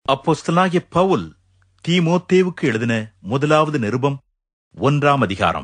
அப்போஸ்தலனாகிய பவுல் தீமோத்தேவுக்கு எழுதின முதலாவது நிருபம் ஒன்றாம் அதிகாரம்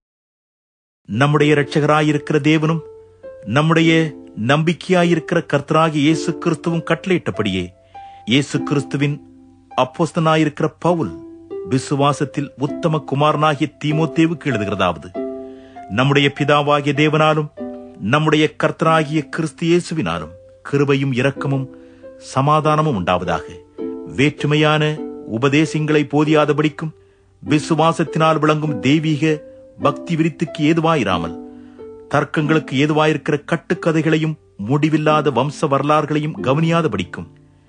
நம்முடைய இரட்சகராயிருக்கிற தேவனும் நம்முடைய நம்பிக்கையாயிருக்கிற கர்த்தராகிய இயேசு கிறிஸ்துவும் கட்டளையிட்டபடியே இயேசு கிறிஸ்துவின் அப்போஸ்தலனாயிருக்கிற பவுல் விசுவாசத்தில் உத்தம குமாரனாகிய தீமோத்தேவுக்கு எழுதுகிறதாவது நம்முடைய பிதாவாகிய தேவனாலும் நம்முடைய கர்த்தராகிய கிறிஸ்து இயேசுவினாலும் கிருபையும் இரக்கமும் சமாதானமும் உண்டாவதாக வேற்றுமையான உபதேசங்களை போதியாதபடிக்கும் விசுவாசத்தினால் விளங்கும் தெய்வீக பக்தி விருத்திக்கு ஏதுவாயிராமல் தர்க்கங்களுக்கு ஏதுவாயிருக்கிற கட்டுக்கதைகளையும் முடிவில்லாத வம்ச வரலாறுகளையும் கவனியாதபடிக்கும்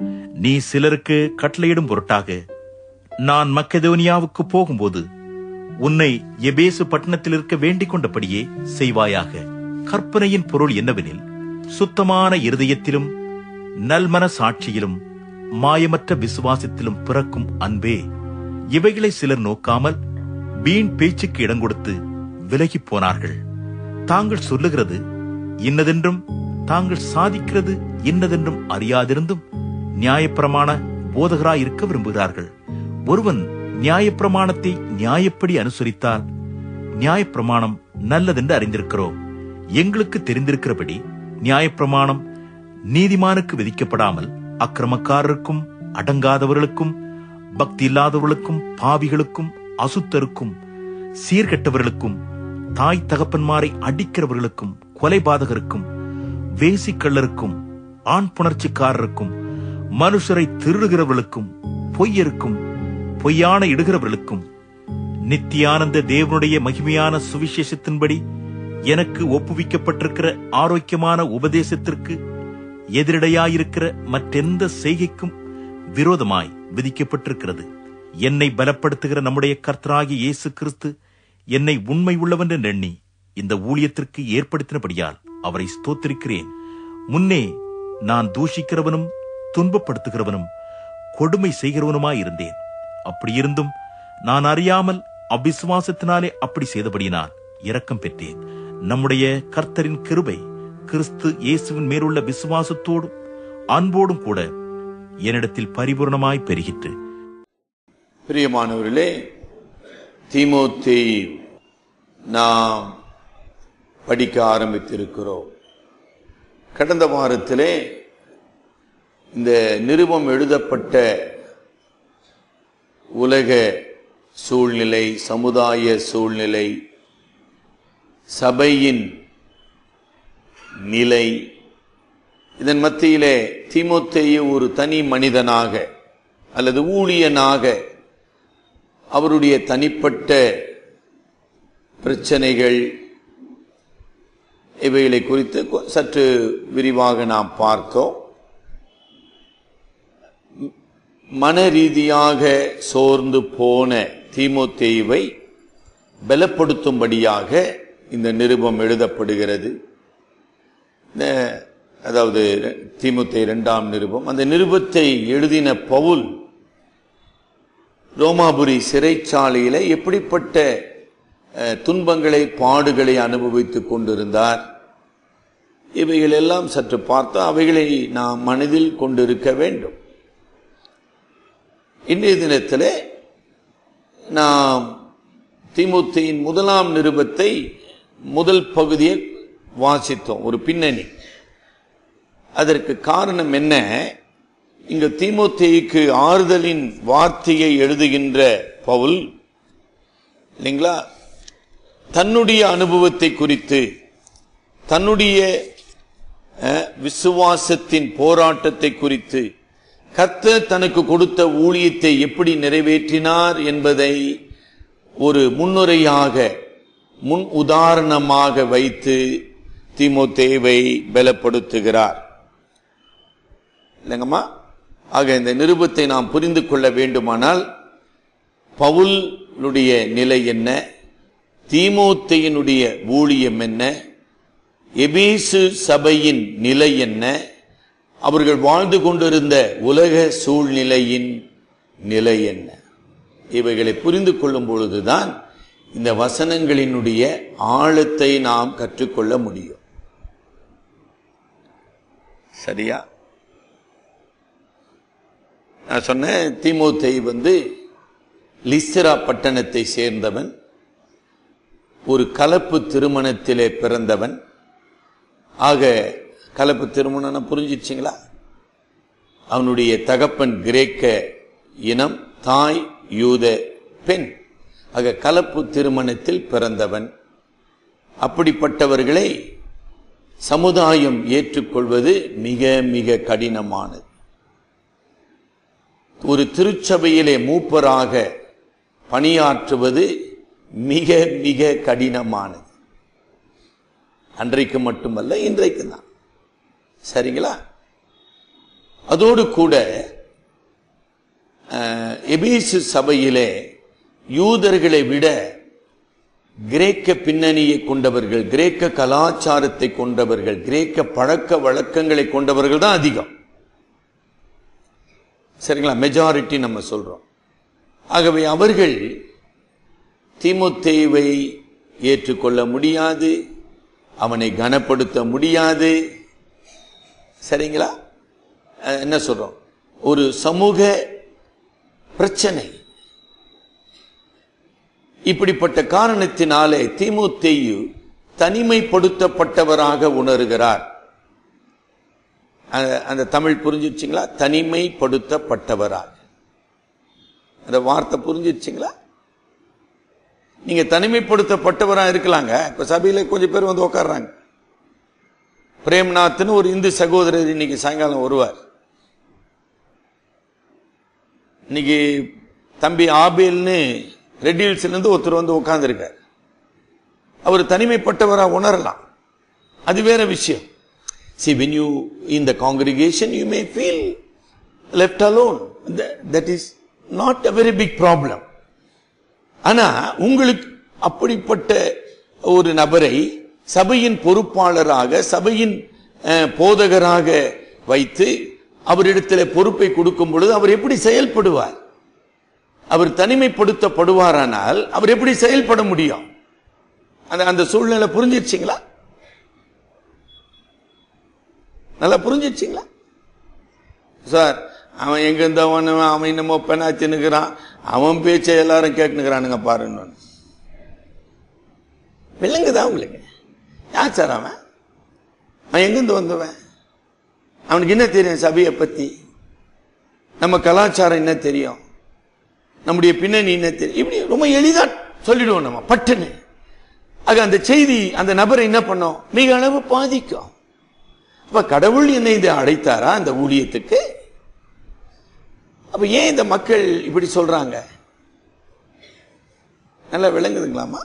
நீ சிலருக்கு கட்டளையிடும் பொருட்டாக நான் மக்கெதோனியாவுக்கு போகும்போது உன்னை எபேசு பட்டணத்தில் இருக்க வேண்டிக் கொண்டபடியே செய்வாயாக கற்பனையின் பொருள் என்னவெனில் சுத்தமான இருதயத்திலும் நல்மன சாட்சியிலும் மாயமற்ற விசுவாசத்திலும் பிறக்கும் அன்பே இவைகளை சிலர் நோக்காமல் வீண் பேச்சுக்கு இடம் கொடுத்து விலகிப் போனார்கள் தாங்கள் சொல்லுகிறது இன்னதென்றும் தாங்கள் சாதிக்கிறது இன்னதென்றும் அறியாதிருந்தும் நியாயப்பிரமாண போதகராய் இருக்க விரும்புகிறார்கள் ஒருவன் நியாயப்பிரமாணத்தை நியாயப்படி அனுசரித்தால் நியாயப்பிரமாணம் நல்லதென்று அறிந்திருக்கிறோம் எங்களுக்கு தெரிந்திருக்கிறபடி நியாயப்பிரமாணம் நீதிமானுக்கு விதிக்கப்படாமல் அக்கிரமக்காரருக்கும் அடங்காதவர்களுக்கும் பக்தி இல்லாதவர்களுக்கும் பாவிகளுக்கும் அசுத்தருக்கும் சீர்கெட்டவர்களுக்கும் தாய் தகப்பன்மாரை அடிக்கிறவர்களுக்கும் கொலைபாதகருக்கும் வேசிக்கள்ளருக்கும் ஆண் புணர்ச்சிக்காரருக்கும் மனுஷரை திருடுகிறவர்களுக்கும் பொய்யருக்கும் பொய்யான இடுகிறவர்களுக்கும் நித்தியானந்த தேவனுடைய மகிமையான சுவிசேஷத்தின்படி எனக்கு ஒப்புவிக்கப்பட்டிருக்கிற ஆரோக்கியமான உபதேசத்திற்கு எதிரடையாயிருக்கிற மற்றெந்த செய்கைக்கும் விரோதமாய் விதிக்கப்பட்டிருக்கிறது என்னை பலப்படுத்துகிற நம்முடைய கர்த்தராகிய இயேசு கிறிஸ்து என்னை உண்மை உள்ளவன் என்று எண்ணி இந்த ஊழியத்திற்கு ஏற்படுத்தினபடியால் அவரை ஸ்தோத்திருக்கிறேன் முன்னே நான் தூஷிக்கிறவனும் துன்பப்படுத்துகிறவனும் கொடுமை செய்கிறவனுமாயிருந்தேன் அப்படியிருந்தும் நான் அறியாமல் அவிசுவாசத்தினாலே அப்படி செய்தபடியினால் இரக்கம் பெற்றேன் நம்முடைய கர்த்தரின் கிருபை கிறிஸ்து இயேசுவின் மேலுள்ள விசுவாசத்தோடும் அன்போடும் கூட என்னிடத்தில் பரிபூர்ணமாய் பெருகிற்று பிரியமானவர்களே தீமோத்தேயு நாம் படிக்க ஆரம்பித்திருக்கிறோம் கடந்த வாரத்திலே இந்த நிருபம் எழுதப்பட்ட உலக சூழ்நிலை சமுதாய சூழ்நிலை சபையின் நிலை இதன் மத்தியிலே தீமோத்தேயு ஒரு தனி மனிதனாக அல்லது ஊழியனாக அவருடைய தனிப்பட்ட பிரச்சனைகள் இவைகளை குறித்து கொ- சற்று விரிவாக நாம் பார்த்தோம் ம- மன ரீதியாக சோர்ந்து போன தீமோத்தேயுவை பலப்படுத்தும்படியாக இந்த நிருபம் எழுதப்படுகிறது இந்த அதாவது தீமுத்தை இரண்டாம் நிருபம் அந்த நிருபத்தை எழுதின பவுல் ரோமாபுரி சிறைச்சாலையில எப்படிப்பட்ட அஹ், துன்பங்களை பாடுகளை அனுபவித்துக் கொண்டிருந்தார் இவைகள் எல்லாம் சற்று பார்த்தா அவைகளை நாம் மனதில் கொண்டிருக்க வேண்டும் இன்றைய தினத்திலே நாம் தீமுத்தையின் முதலாம் நிருபத்தை முதல் பகுதியை வாசித்தோம் ஒரு பின்னணி அதற்கு காரணம் என்ன இங்கு தீமோத்தேயுக்கு ஆறுதலின் வார்த்தையை எழுதுகின்ற பவுல் இல்லைங்களா தன்னுடைய அனுபவத்தை குறித்து தன்னுடைய அஹ், விசுவாசத்தின் போராட்டத்தை குறித்து கர்த்தர் தனக்கு கொடுத்த ஊழியத்தை எப்படி நிறைவேற்றினார் என்பதை ஒரு முன்னுரையாக முன் உதாரணமாக வைத்து தீமோத்தேவை பலப்படுத்துகிறார் இல்லைங்கம்மா ஆக இந்த நிருபத்தை நாம் புரிந்து கொள்ள வேண்டுமானால் பவுலுடைய நிலை என்ன தீமோத்தேயினுடைய ஊழியம் என்ன எபேசு சபையின் நிலை என்ன அவர்கள் வாழ்ந்து கொண்டிருந்த உலக சூழ்நிலையின் நிலை என்ன இவைகளை புரிந்து கொள்ளும் பொழுதுதான் இந்த வசனங்களினுடைய ஆழத்தை நாம் கற்றுக்கொள்ள முடியும் சரியா நான் சொன்னேன் தீமோத்தேய் வந்து லிஸ்திரா பட்டணத்தை சேர்ந்தவன் ஒரு கலப்பு திருமணத்திலே பிறந்தவன் ஆக கலப்பு திருமணம் புரிஞ்சிச்சிங்களா அவனுடைய தகப்பன் கிரேக்க இனம் தாய் யூத பெண் ஆக கலப்பு திருமணத்தில் பிறந்தவன் அப்படிப்பட்டவர்களை சமுதாயம் ஏற்றுக்கொள்வது மிக மிக கடினமானது ஒரு திருச்சபையிலே மூப்பராக பணியாற்றுவது மிக மிக கடினமானது அன்றைக்கு மட்டுமல்ல இன்றைக்கு தான் சரிங்களா அதோடு கூட அஹ், எபேசு சபையிலே யூதர்களை விட கிரேக்க பின்னணியை கொண்டவர்கள் கிரேக்க கலாச்சாரத்தை கொண்டவர்கள் கிரேக்க பழக்க வழக்கங்களை கொண்டவர்கள் தான் அதிகம் சரிங்களா மெஜாரிட்டி நம்ம சொல்றோம் ஆகவே அவர்கள் தீமுத்தேவை ஏற்றுக்கொள்ள முடியாது அவனை கனப்படுத்த முடியாது சரிங்களா அஹ், என்ன சொல்றோம் ஒரு சமூக பிரச்சனை இப்படிப்பட்ட காரணத்தினாலே தீமுத்தேயு தனிமைப்படுத்தப்பட்டவராக உணர்கிறார் அந்த- அந்த தமிழ் புரிஞ்சிருச்சுங்களா தனிமைப்படுத்தப்பட்டவராக அந்த வார்த்தை புரிஞ்சிருச்சுங்களா நீங்க தனிமைப்படுத்தப்பட்டவரா இருக்கலாங்க இப்ப சபையில கொஞ்சம் பேர் வந்து உட்கார்றாங்க பிரேம்நாத்னு ஒரு இந்து சகோதரர் இன்னைக்கு சாயங்காலம் வருவார் இன்னைக்கு தம்பி ஆபேல்னு ரெட் ஹில்ஸ்ல இருந்து ஒருத்தர் வந்து உட்கார்ந்துருக்கார் அவர் தனிமைப்பட்டவரா உணரலாம் அது வேற விஷயம் see when you in the congregation you may feel left alone that, that is not a very big problem ஆனா உங்களுக்கு அப்படிப்பட்ட ஒரு நபரை சபையின் பொறுப்பாளராக சபையின் அஹ், போதகராக வைத்து அவரிடத்தில் பொறுப்பை கொடுக்கும் பொழுது அவர் எப்படி செயல்படுவார் அவர் தனிமைப்படுத்தப்படுவாரானால் அவர் எப்படி செயல்பட முடியும் அந்த அந்த சூழ்நிலை புரிஞ்சிருச்சுங்களா நல்லா புரிஞ்சிருச்சுங்களா சார் அவன் எங்க இருந்தவன் அவன் என்னமோ பெண்ணாச்சு நிற்கிறான் அவன் பேச்சை எல்லாரும் கேட்டுனுக்கிறானுங்க பாருன்னு விலங்குதான் உங்களுக்கு யார் சார் அவன் அவன் எங்கிருந்து வந்தவன் அவனுக்கு என்ன தெரியும் சபையை பத்தி நம்ம கலாச்சாரம் என்ன தெரியும் நம்முடைய பின்னணி என்ன தெரியும் இப்படி ரொம்ப எளிதா சொல்லிடுவோம் நம்ம பட்டுன்னு ஆக அந்த செய்தி அந்த நபரை என்ன பண்ணோம் மிக அளவு பாதிக்கும் அப்ப கடவுள் என்னை இதை அழைத்தாரா அந்த ஊழியத்துக்கு அப்ப ஏன் இந்த மக்கள் இப்படி சொல்றாங்க நல்லா விளங்குதுங்களாமா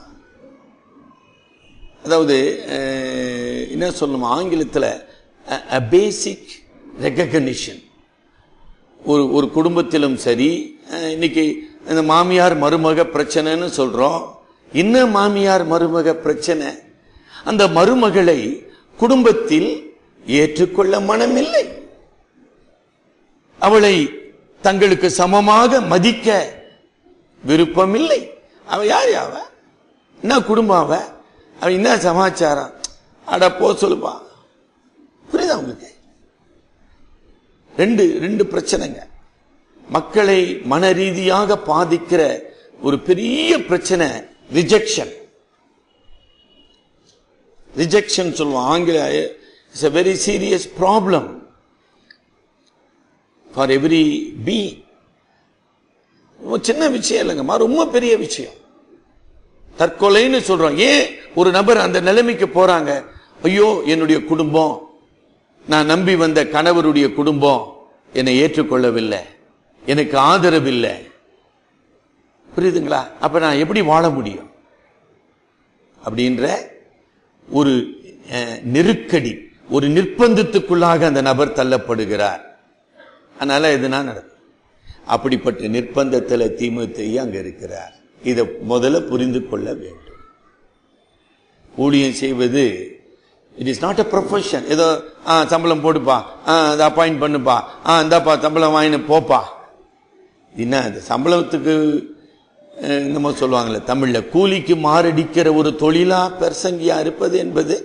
அதாவது அஹ், என்ன சொல்லணும் ஆங்கிலத்தில் பேசிக் ரெகக்னிஷன் ஒரு ஒரு குடும்பத்திலும் சரி அஹ், இன்னைக்கு இந்த மாமியார் மருமக பிரச்சனைன்னு சொல்றோம் என்ன மாமியார் மருமக பிரச்சனை அந்த மருமகளை குடும்பத்தில் ஏற்றுக்கொள்ள மனமில்லை அவளை தங்களுக்கு சமமாக மதிக்க விருப்பமில்லை அவ யார் அவ என்ன குடும்பம் அவ அவ என்ன சமாச்சாரம் அட போ சொல்லுப்பா புரியுதா உங்களுக்கு ரெண்டு ரெண்டு பிரச்சனைங்க மக்களை மன ரீதியாக பாதிக்கிற ஒரு பெரிய பிரச்சனை ரிஜெக்ஷன் ரிஜெக்ஷன் சொல்லுவோம் ஆங்கில it's a very serious problem for every பி சின்ன விஷயம் இல்லைங்கம்மா ரொம்ப பெரிய விஷயம் தற்கொலைன்னு சொல்றோம் ஏன் ஒரு நபர் அந்த நிலைமைக்கு போறாங்க ஐயோ என்னுடைய குடும்பம் நான் நம்பி வந்த கணவருடைய குடும்பம் என்னை ஏற்றுக்கொள்ளவில்லை எனக்கு ஆதரவு இல்லை புரியுதுங்களா அப்ப நான் எப்படி வாழ முடியும் அப்படின்ற ஒரு அஹ், நெருக்கடி ஒரு நிர்பந்தத்துக்குள்ளாக அந்த நபர் தள்ளப்படுகிறார் அதனால இதுதான் நடக்கும் அப்படிப்பட்ட நிர்பந்தத்தில் தீமுத்தையும் அங்க இருக்கிறார் இதை முதல்ல புரிந்து கொள்ள வேண்டும் ஊழியம் செய்வது it is not a profession ஏதோ ஆ சம்பளம் போடுப்பா ஆ அதை அப்பாயிண்ட் பண்ணுப்பா ஆ இந்தாப்பா சம்பளம் வாங்கினு போப்பா என்ன அது சம்பளத்துக்கு அஹ், என்னமோ சொல்லுவாங்கல்ல தமிழ்ல கூலிக்கு மாரடிக்கிற ஒரு தொழிலா பெர்சங்கியா இருப்பது என்பது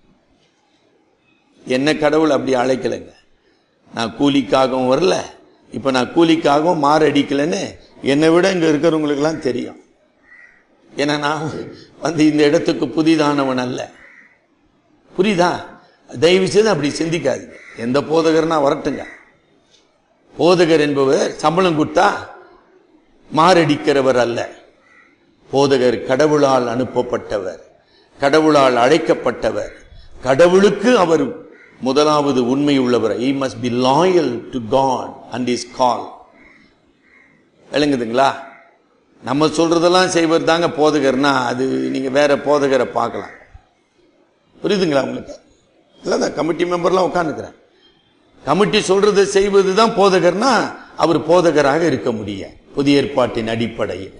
என்ன கடவுள் அப்படி அழைக்கலைங்க நான் கூலிக்காகவும் வரல இப்ப நான் கூலிக்காகவும் மாறு அடிக்கலைன்னு என்னை விட இங்க இருக்கிறவங்களுக்கெல்லாம் தெரியும் ஏன்னா நான் வந்து இந்த இடத்துக்கு புதிதானவன் அல்ல புரியுதா தயவு செய்து அப்படி சிந்திக்காதீங்க எந்த போதகர்னா வரட்டுங்க போதகர் என்பவர் சம்பளம் கொடுத்தா மாரடிக்கிறவர் அல்ல போதகர் கடவுளால் அனுப்பப்பட்டவர் கடவுளால் அழைக்கப்பட்டவர் கடவுளுக்கு அவர் முதலாவது உண்மை உள்ளவர் he must be loyal to god and his call விளங்குதுங்களா நம்ம சொல்றதெல்லாம் செய்வர் தாங்க போதகர்னா அது நீங்க வேற போதகரை பார்க்கலாம் புரியுதுங்களா உங்களுக்கு இல்லதான் கமிட்டி மெம்பர்லாம் உட்காந்துக்கிறேன் கமிட்டி சொல்றதை செய்வது தான் போதகர்னா அவர் போதகராக இருக்க முடியும் புதிய ஏற்பாட்டின் அடிப்படையில்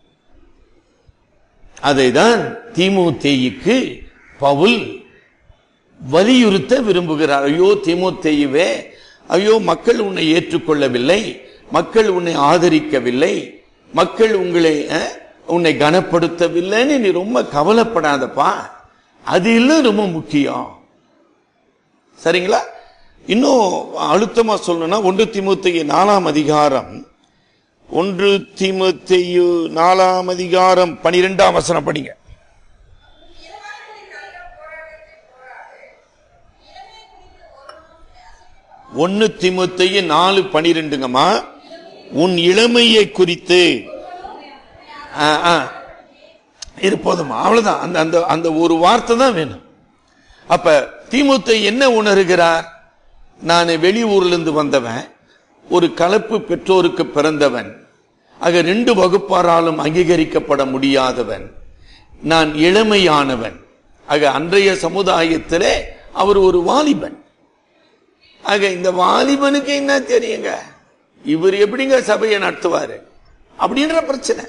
அதைதான் தீமுத்தேயுக்கு பவுல் வலியுறுத்த விரும்புகிறார் ஐயோ தீமுத்தேயுவே ஐயோ மக்கள் உன்னை ஏற்றுக்கொள்ளவில்லை மக்கள் உன்னை ஆதரிக்கவில்லை மக்கள் உங்களை அஹ், உன்னை கனப்படுத்தவில்லைன்னு நீ ரொம்ப கவலைப்படாதப்பா அது இல்லை ரொம்ப முக்கியம் சரிங்களா இன்னும் அழுத்தமா சொல்லணும்னா ஒன்று திமுத்தைய நாலாம் அதிகாரம் ஒன்று திமுத்தையு நாலாம் அதிகாரம் பனிரெண்டாம் வசனம் படிங்க ஒன்னு திமுத்தைய நாலு பனிரெண்டுங்கம்மா உன் இளமையை குறித்து ஆ, ஆ. இது போதுமா அவ்வளவுதான் அந்த அந்த அந்த ஒரு வார்த்தை தான் வேணும் அப்ப திமுத்தை என்ன உணர்கிறார் நான் வெளியூர்ல இருந்து வந்தவன் ஒரு கலப்பு பெற்றோருக்கு பிறந்தவன் ஆக ரெண்டு வகுப்பாராலும் அங்கீகரிக்கப்பட முடியாதவன் நான் இளமையானவன் ஆக அன்றைய சமுதாயத்திலே அவர் ஒரு வாலிபன் ஆக இந்த வாலிபனுக்கு என்ன தெரியுங்க இவர் எப்படிங்க சபையை நடத்துவாரு அப்படின்ற பிரச்சனை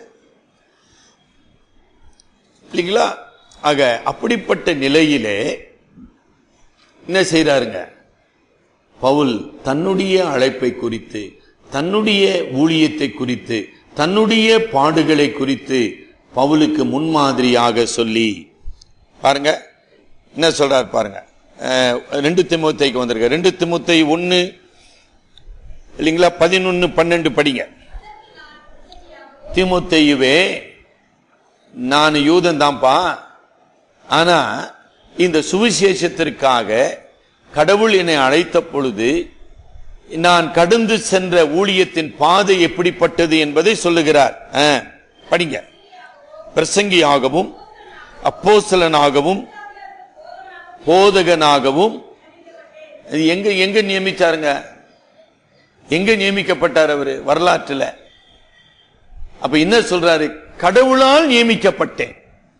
இல்லைங்களா ஆக அப்படிப்பட்ட நிலையிலே என்ன செய்றாருங்க பவுல் தன்னுடைய அழைப்பை குறித்து தன்னுடைய ஊழியத்தை குறித்து தன்னுடைய பாடுகளை குறித்து பவுலுக்கு முன்மாதிரியாக சொல்லி பாருங்க என்ன சொல்றார் பாருங்க அஹ், ரெண்டு திமுத்தைக்கு வந்திருக்க ரெண்டு திமுத்தை ஒன்னு இல்லைங்களா பதினொன்னு பன்னெண்டு படிங்க திமுத்தையுவே நான் யூதன் தான்ப்பா ஆனா இந்த சுவிசேஷத்திற்காக கடவுள் என்னை அழைத்த பொழுது நான் கடந்து சென்ற ஊழியத்தின் பாதை எப்படிப்பட்டது என்பதை சொல்லுகிறார் ஆ, படிங்க பிரசங்கியாகவும் அப்போஸ்தலனாகவும் போதகனாகவும் இது எங்க எங்க நியமிச்சாருங்க எங்க நியமிக்கப்பட்டார் அவரு வரலாற்றுல அப்ப என்ன சொல்றாரு கடவுளால் நியமிக்கப்பட்டேன்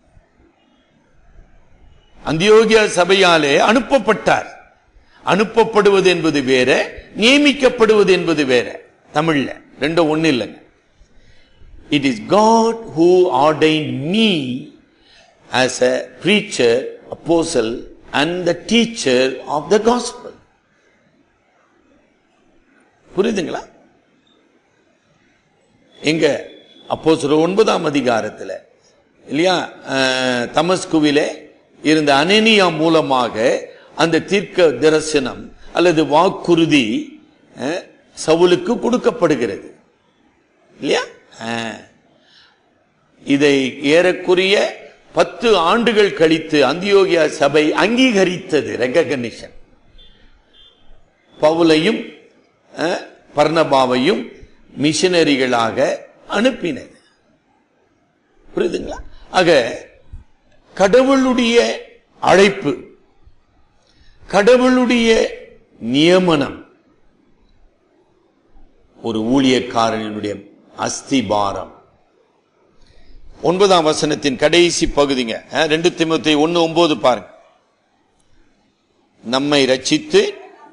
அந்தியோகியா சபையாலே அனுப்பப்பட்டார் அனுப்பப்படுவது என்பது வேற நியமிக்கப்படுவது என்பது வேற தமிழ்ல ரெண்டும் ஒண்ணு இல்லைங்க it is God who ordained me as a preacher apostle and the teacher of the gospel புரியுதுங்களா எங்க அப்போ ஒன்பதாம் அதிகாரத்தில் இல்லையா அஹ், தமஸ்குவிலே இருந்த அனேனியா மூலமாக அந்த தீர்க்க தரிசனம் அல்லது வாக்குறுதி அஹ், சவுலுக்கு கொடுக்கப்படுகிறது இல்லையா அஹ். இதை ஏறக்குறைய பத்து ஆண்டுகள் கழித்து அந்தியோகியா சபை அங்கீகரித்தது ரெகக்னிஷன் பவுலையும் அஹ், பர்னபாவையும் மிஷனரிகளாக அனுப்பினது புரியுதுங்களா ஆக கடவுளுடைய அழைப்பு கடவுளுடைய நியமனம் ஒரு ஊழியக்காரனுடைய அஸ்திபாரம் ஒன்பதாம் வசனத்தின் கடைசி பகுதிங்க அஹ், ரெண்டு திமுத்தி ஒன்னு ஒன்பது பாருங்க நம்மை ரட்சித்து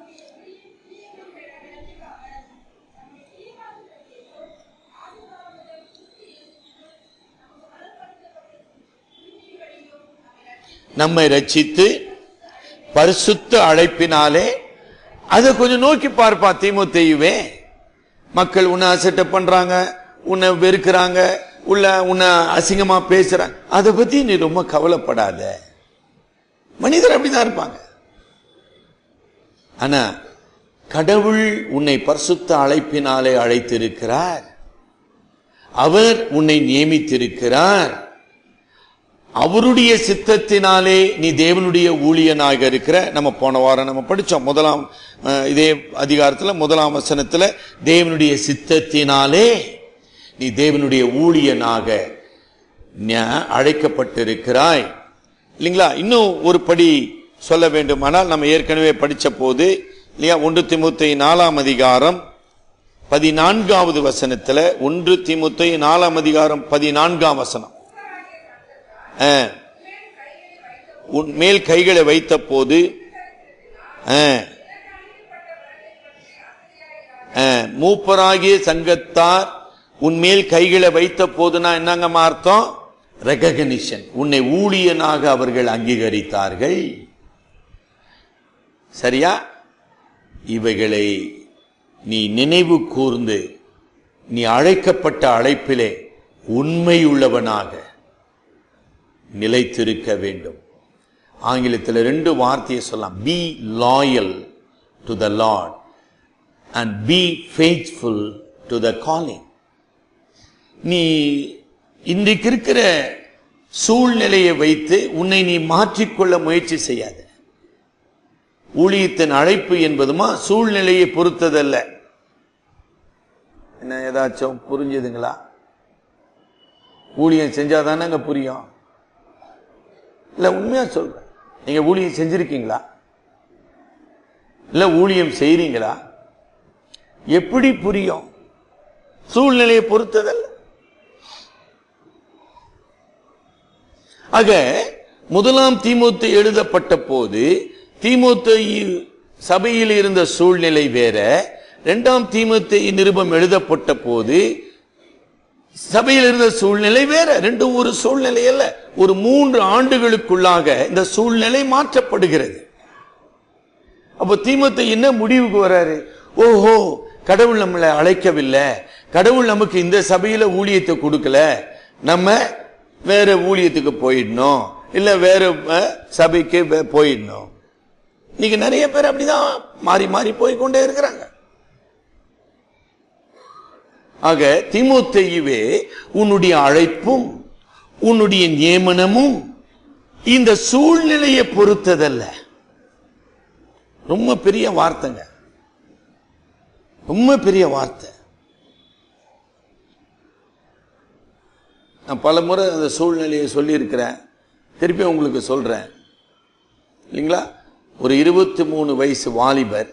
நம்மை ரட்சித்து பரிசுத்த அழைப்பினாலே அதை கொஞ்சம் நோக்கி பார்ப்பா தீமுத்தையுவே மக்கள் உன்னை அசட்டை பண்றாங்க உன்னை வெறுக்கிறாங்க உள்ள உன்னை அசிங்கமா பேசுறாங்க அதை பத்தி நீ ரொம்ப கவலைப்படாத மனிதர் அப்படிதான் இருப்பாங்க ஆனா கடவுள் உன்னை பரிசுத்த அழைப்பினாலே அழைத்திருக்கிறார் அவர் உன்னை நியமித்திருக்கிறார் அவருடைய சித்தத்தினாலே நீ தேவனுடைய ஊழியனாக இருக்கிற நம்ம போன வாரம் நம்ம படிச்சோம் முதலாம் அஹ், இதே அதிகாரத்துல முதலாம் வசனத்துல தேவனுடைய சித்தத்தினாலே நீ தேவனுடைய ஊழியனாக ஞ- அழைக்கப்பட்டிருக்கிறாய் இல்லைங்களா இன்னும் ஒரு படி சொல்ல வேண்டுமானால் நம்ம ஏற்கனவே படிச்ச போது இல்லையா ஒன்று திமுத்தை நாலாம் அதிகாரம் பதினான்காவது வசனத்துல ஒன்று திமுத்தை நாலாம் அதிகாரம் பதினான்காம் வசனம் ஆ. உன் மேல் கைகளை வைத்த போது ஆ. ஆ. மூப்பராகிய சங்கத்தார் உன் மேல் கைகளை வைத்த போதுனா என்னங்கம்மா அர்த்தம் ரெகக்னிஷன் உன்னை ஊழியனாக அவர்கள் அங்கீகரித்தார்கள் சரியா இவைகளை நீ நினைவு கூர்ந்து நீ அழைக்கப்பட்ட அழைப்பிலே உண்மையுள்ளவனாக நிலைத்திருக்க வேண்டும் ஆங்கிலத்தில் ரெண்டு வார்த்தையை சொல்லலாம் be loyal to the Lord and be faithful to the calling நீ இன்றைக்கு இருக்கிற சூழ்நிலையை வைத்து உன்னை நீ மாற்றிக்கொள்ள முயற்சி செய்யாத ஊழியத்தின் அழைப்பு என்பதுமா சூழ்நிலையை பொறுத்ததல்ல என்ன ஏதாச்சும் புரிஞ்சுதுங்களா ஊழியம் செஞ்சாதானங்க புரியும் இல்ல உண்மையா சொல்றேன் நீங்க ஊழியம் செஞ்சிருக்கீங்களா இல்ல ஊழியம் செய்றீங்களா எப்படி புரியும் சூழ்நிலையை பொறுத்ததல்ல ஆக முதலாம் தீமோத்து எழுதப்பட்ட போது தீமோத்து சபையில் இருந்த சூழ்நிலை வேற இரண்டாம் தீமோத்து நிருபம் எழுதப்பட்ட போது சபையில் இருந்த சூழ்நிலை வேற ரெண்டும் ஒரு சூழ்நிலை அல்ல ஒரு மூன்று ஆண்டுகளுக்குள்ளாக இந்த சூழ்நிலை மாற்றப்படுகிறது அப்ப தீமத்தை என்ன முடிவுக்கு வராரு ஓஹோ கடவுள் நம்மளை அழைக்கவில்லை கடவுள் நமக்கு இந்த சபையில ஊழியத்தை கொடுக்கல நம்ம வேற ஊழியத்துக்கு போயிடணும் இல்ல வேற அஹ், சபைக்கு வே- போயிடணும் இன்னைக்கு நிறைய பேர் அப்படிதான் மாறி மாறி போய் கொண்டே இருக்கிறாங்க ஆக தீமோத்தேயுவே உன்னுடைய அழைப்பும் உன்னுடைய நியமனமும் இந்த சூழ்நிலையை பொறுத்ததல்ல ரொம்ப பெரிய வார்த்தைங்க ரொம்ப பெரிய வார்த்தை நான் பல முறை அந்த சூழ்நிலையை சொல்லியிருக்கிறேன் திருப்பி உங்களுக்கு சொல்றேன் இல்லைங்களா ஒரு இருபத்தி மூணு வயசு வாலிபர்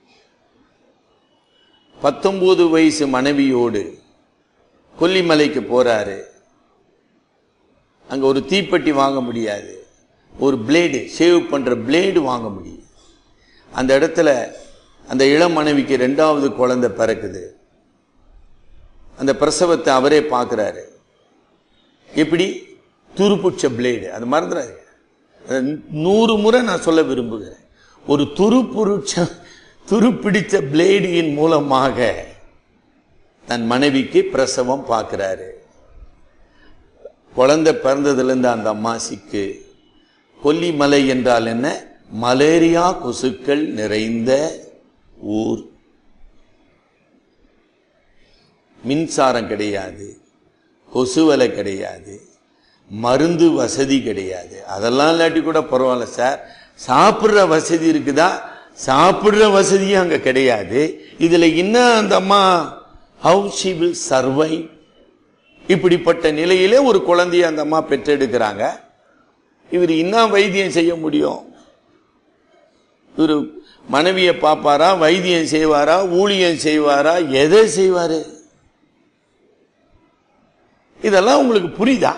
பத்தொன்பது வயசு மனைவியோடு கொல்லிமலைக்கு போறாரு அங்க ஒரு தீப்பெட்டி வாங்க முடியாது ஒரு பிளேடு சேவ் பண்ற பிளேடு வாங்க முடியும் அந்த இடத்துல அந்த இளம் மனைவிக்கு ரெண்டாவது குழந்தை பிறக்குது அந்த பிரசவத்தை அவரே பார்க்கிறாரு எப்படி துருப்புச்ச பிளேடு அது மறந்துடாது நூறு முறை நான் சொல்ல விரும்புகிறேன் ஒரு துருப்புருச்ச துருப்பிடிச்ச பிளேடியின் மூலமாக தன் மனைவிக்கு பிரசவம் பார்க்கிறாரு குழந்தை பிறந்ததுலேருந்து அந்த அம்மாசிக்கு கொல்லிமலை என்றால் என்ன மலேரியா கொசுக்கள் நிறைந்த ஊர் மின்சாரம் கிடையாது கொசுவலை கிடையாது மருந்து வசதி கிடையாது அதெல்லாம் இல்லாட்டி கூட பரவாயில்ல சார் சாப்பிடுற வசதி இருக்குதா சாப்பிடுற வசதியும் அங்க கிடையாது இதுல இன்னும் அந்த அம்மா ஹவு ஷி வில் சர்வை இப்படிப்பட்ட நிலையிலே ஒரு குழந்தைய அந்த அம்மா பெற்றெடுக்கிறாங்க இவர் இன்னும் வைத்தியம் செய்ய முடியும் இவர் மனைவியை பார்ப்பாரா வைத்தியம் செய்வாரா ஊழியம் செய்வாரா எதை செய்வாரு இதெல்லாம் உங்களுக்கு புரியுதா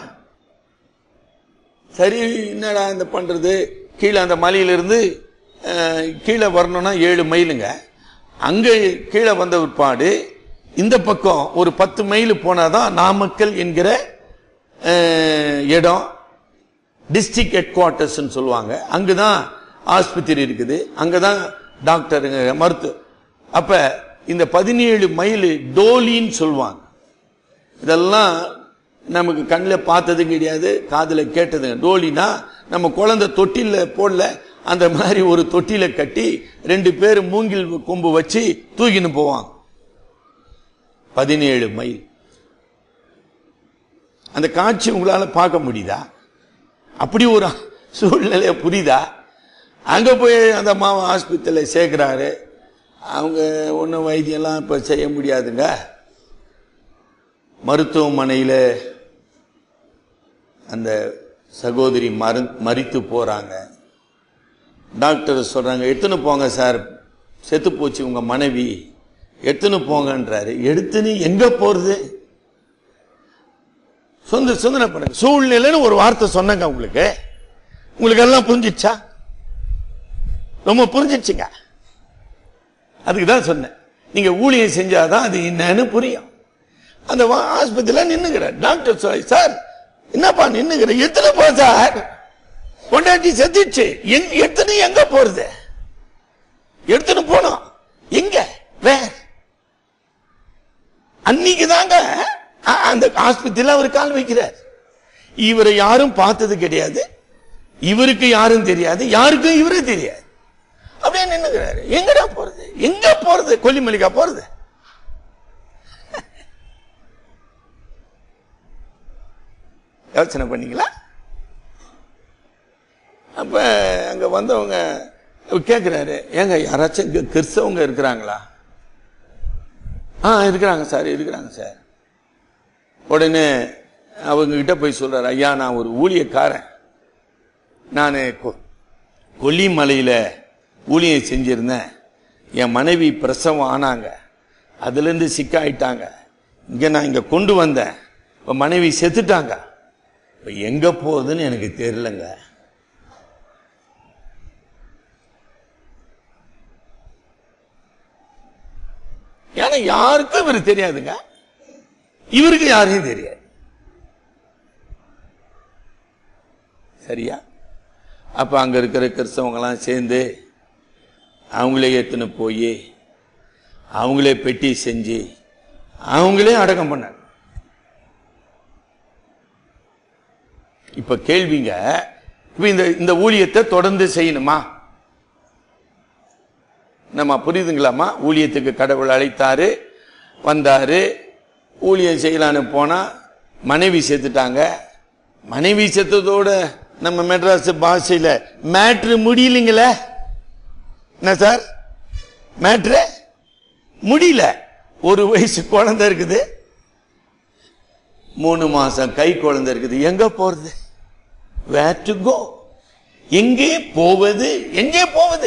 சரி என்னடா இந்த பண்றது கீழே அந்த மலையிலிருந்து அஹ், கீழே வரணும்னா ஏழு மைலுங்க அங்க கீழே வந்த பிற்பாடு இந்த பக்கம் ஒரு பத்து மைல் போனாதான் நாமக்கல் என்கிற அஹ், இடம் டிஸ்ட்ரிக்ட் ஹெட் குவார்ட்டர்ஸ் சொல்லுவாங்க அங்குதான் ஆஸ்பத்திரி இருக்குது அங்கதான் டாக்டருங்க மருத்துவ அப்ப இந்த பதினேழு மைல் டோலின்னு சொல்லுவாங்க இதெல்லாம் நமக்கு கண்ணில் பார்த்ததும் கிடையாது காதில் கேட்டதுங்க டோலினா நம்ம குழந்தை தொட்டில்ல போடல அந்த மாதிரி ஒரு தொட்டில கட்டி ரெண்டு பேர் மூங்கில் கொம்பு வச்சு தூக்கின்னு போவாங்க பதினேழு மைல் அந்த காட்சி உங்களால பார்க்க முடியுதா அப்படி ஒரு சூழ்நிலைய புரியுதா அங்க போய் அந்த மாமா ஆஸ்பத்திரியில் சேர்க்கிறாரு அவங்க ஒன்றும் வைத்தியம்லாம் இப்ப செய்ய முடியாதுங்க மருத்துவமனையில் அந்த சகோதரி மரு மறித்து போறாங்க டாக்டர் சொல்றாங்க எடுத்துன்னு போங்க சார் செத்து போச்சு உங்க மனைவி எடுத்துன்னு போங்கன்றாரு எடுத்துன்னு எங்க போறது சொந்த சொந்தனை பண்ணுங்க சூழ்நிலைன்னு ஒரு வார்த்தை சொன்னங்க உங்களுக்கு உங்களுக்கு எல்லாம் புரிஞ்சிச்சா ரொம்ப புரிஞ்சிச்சுங்க அதுக்கு தான் சொன்னேன் நீங்க ஊழியம் செஞ்சாதான் அது என்னன்னு புரியும் அந்த வா- ஆஸ்பத்திரியில நின்னுக்கிற டாக்டர் சொல்லி சார் என்னப்பா நின்னுக்கிற எத்தனை போ சார் பொண்டாட்டி செத்துச்சு எங்க எத்தனை எங்க போறது எடுத்துன்னு போனோம் எங்க வேற அன்னைக்கு தாங்க அ- அந்த ஆஸ்பத்திரியில அவர் கால் வைக்கிறார் இவரை யாரும் பார்த்தது கிடையாது இவருக்கு யாரும் தெரியாது யாருக்கும் இவரே தெரியாது அப்படியே நின்னுக்கிறாரு எங்கடா போறது எங்க போறது கொல்லிமலிக்கா போறது யோசனை பண்ணீங்களா அப்ப அங்க வந்தவங்க கேட்கிறாரு ஏங்க யாராச்சும் இங்க கிறிஸ்தவங்க இருக்கிறாங்களா ஆ இருக்கிறாங்க சார் இருக்கிறாங்க சார் உடனே அவங்க கிட்ட போய் சொல்றாரு ஐயா நான் ஒரு ஊழியக்காரன் நான் கொல்லிமலையில ஊழியம் செஞ்சிருந்தேன் என் மனைவி பிரசவம் ஆனாங்க அதுல இருந்து சிக்காயிட்டாங்க இங்க நான் இங்க கொண்டு வந்தேன் இப்ப மனைவி செத்துட்டாங்க இப்ப எங்க போகுதுன்னு எனக்கு தெரியலங்க ஏன்னா யாருக்கும் இவர் தெரியாதுங்க இவருக்கு யாரையும் தெரியாது சரியா அப்ப அங்க இருக்கிற கிறிஸ்தவங்க எல்லாம் சேர்ந்து அவங்களே எடுத்துன்னு போய் அவங்களே பெட்டி செஞ்சு அவங்களே அடக்கம் பண்ணாங்க இப்ப கேள்விங்க இப்ப இந்த இந்த ஊழியத்தை தொடர்ந்து செய்யணுமா நம்ம புரியுதுங்களாமா ஊழியத்துக்கு கடவுள் அழைத்தாரு வந்தாரு ஊழியம் செய்யலான்னு போனா மனைவி செத்துட்டாங்க மனைவி செத்ததோட நம்ம மெட்ராஸ் பாஷையில மேட்ரு முடியலைங்களே என்ன சார் மேட்ரு முடியல ஒரு வயசு குழந்தை இருக்குது மூணு மாசம் கை குழந்தை இருக்குது எங்க போறது வேர் டு கோ எங்கே போவது எங்கே போவது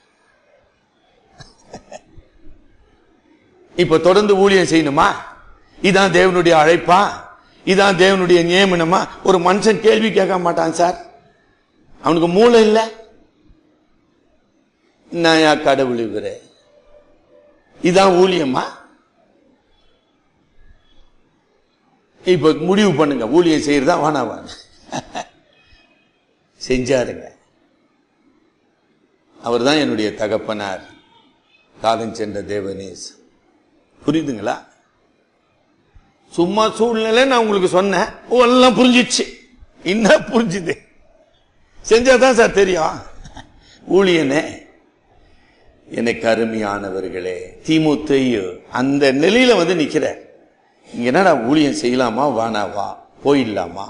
இப்ப தொடர்ந்து ஊழியம் செய்யணுமா இதான் தேவனுடைய அழைப்பா இதான் தேவனுடைய நியமனமா ஒரு மனுஷன் கேள்வி கேட்க மாட்டான் சார் அவனுக்கு மூளை இல்ல நாயா கடவுள் இவரு இதான் ஊழியமா இப்ப முடிவு பண்ணுங்க ஊழியம் செய்யறதா வானா வாங்க செஞ்சாருங்க அவர்தான் என்னுடைய தகப்பனார் காலம் சென்ற தேவனேஸ் புரியுதுங்களா சும்மா சூழ்நிலை நான் உங்களுக்கு சொன்னேன் ஓ, எல்லாம் புரிஞ்சிச்சு என்ன புரிஞ்சுது செஞ்சாதான் சார் தெரியும் ஊழியனே எனக்கு அருமையானவர்களே தீமுத்தையு அந்த நிலையில வந்து நிக்கிற இங்க என்னடா ஊழியம் செய்யலாமா வானா வா போயிடலாமா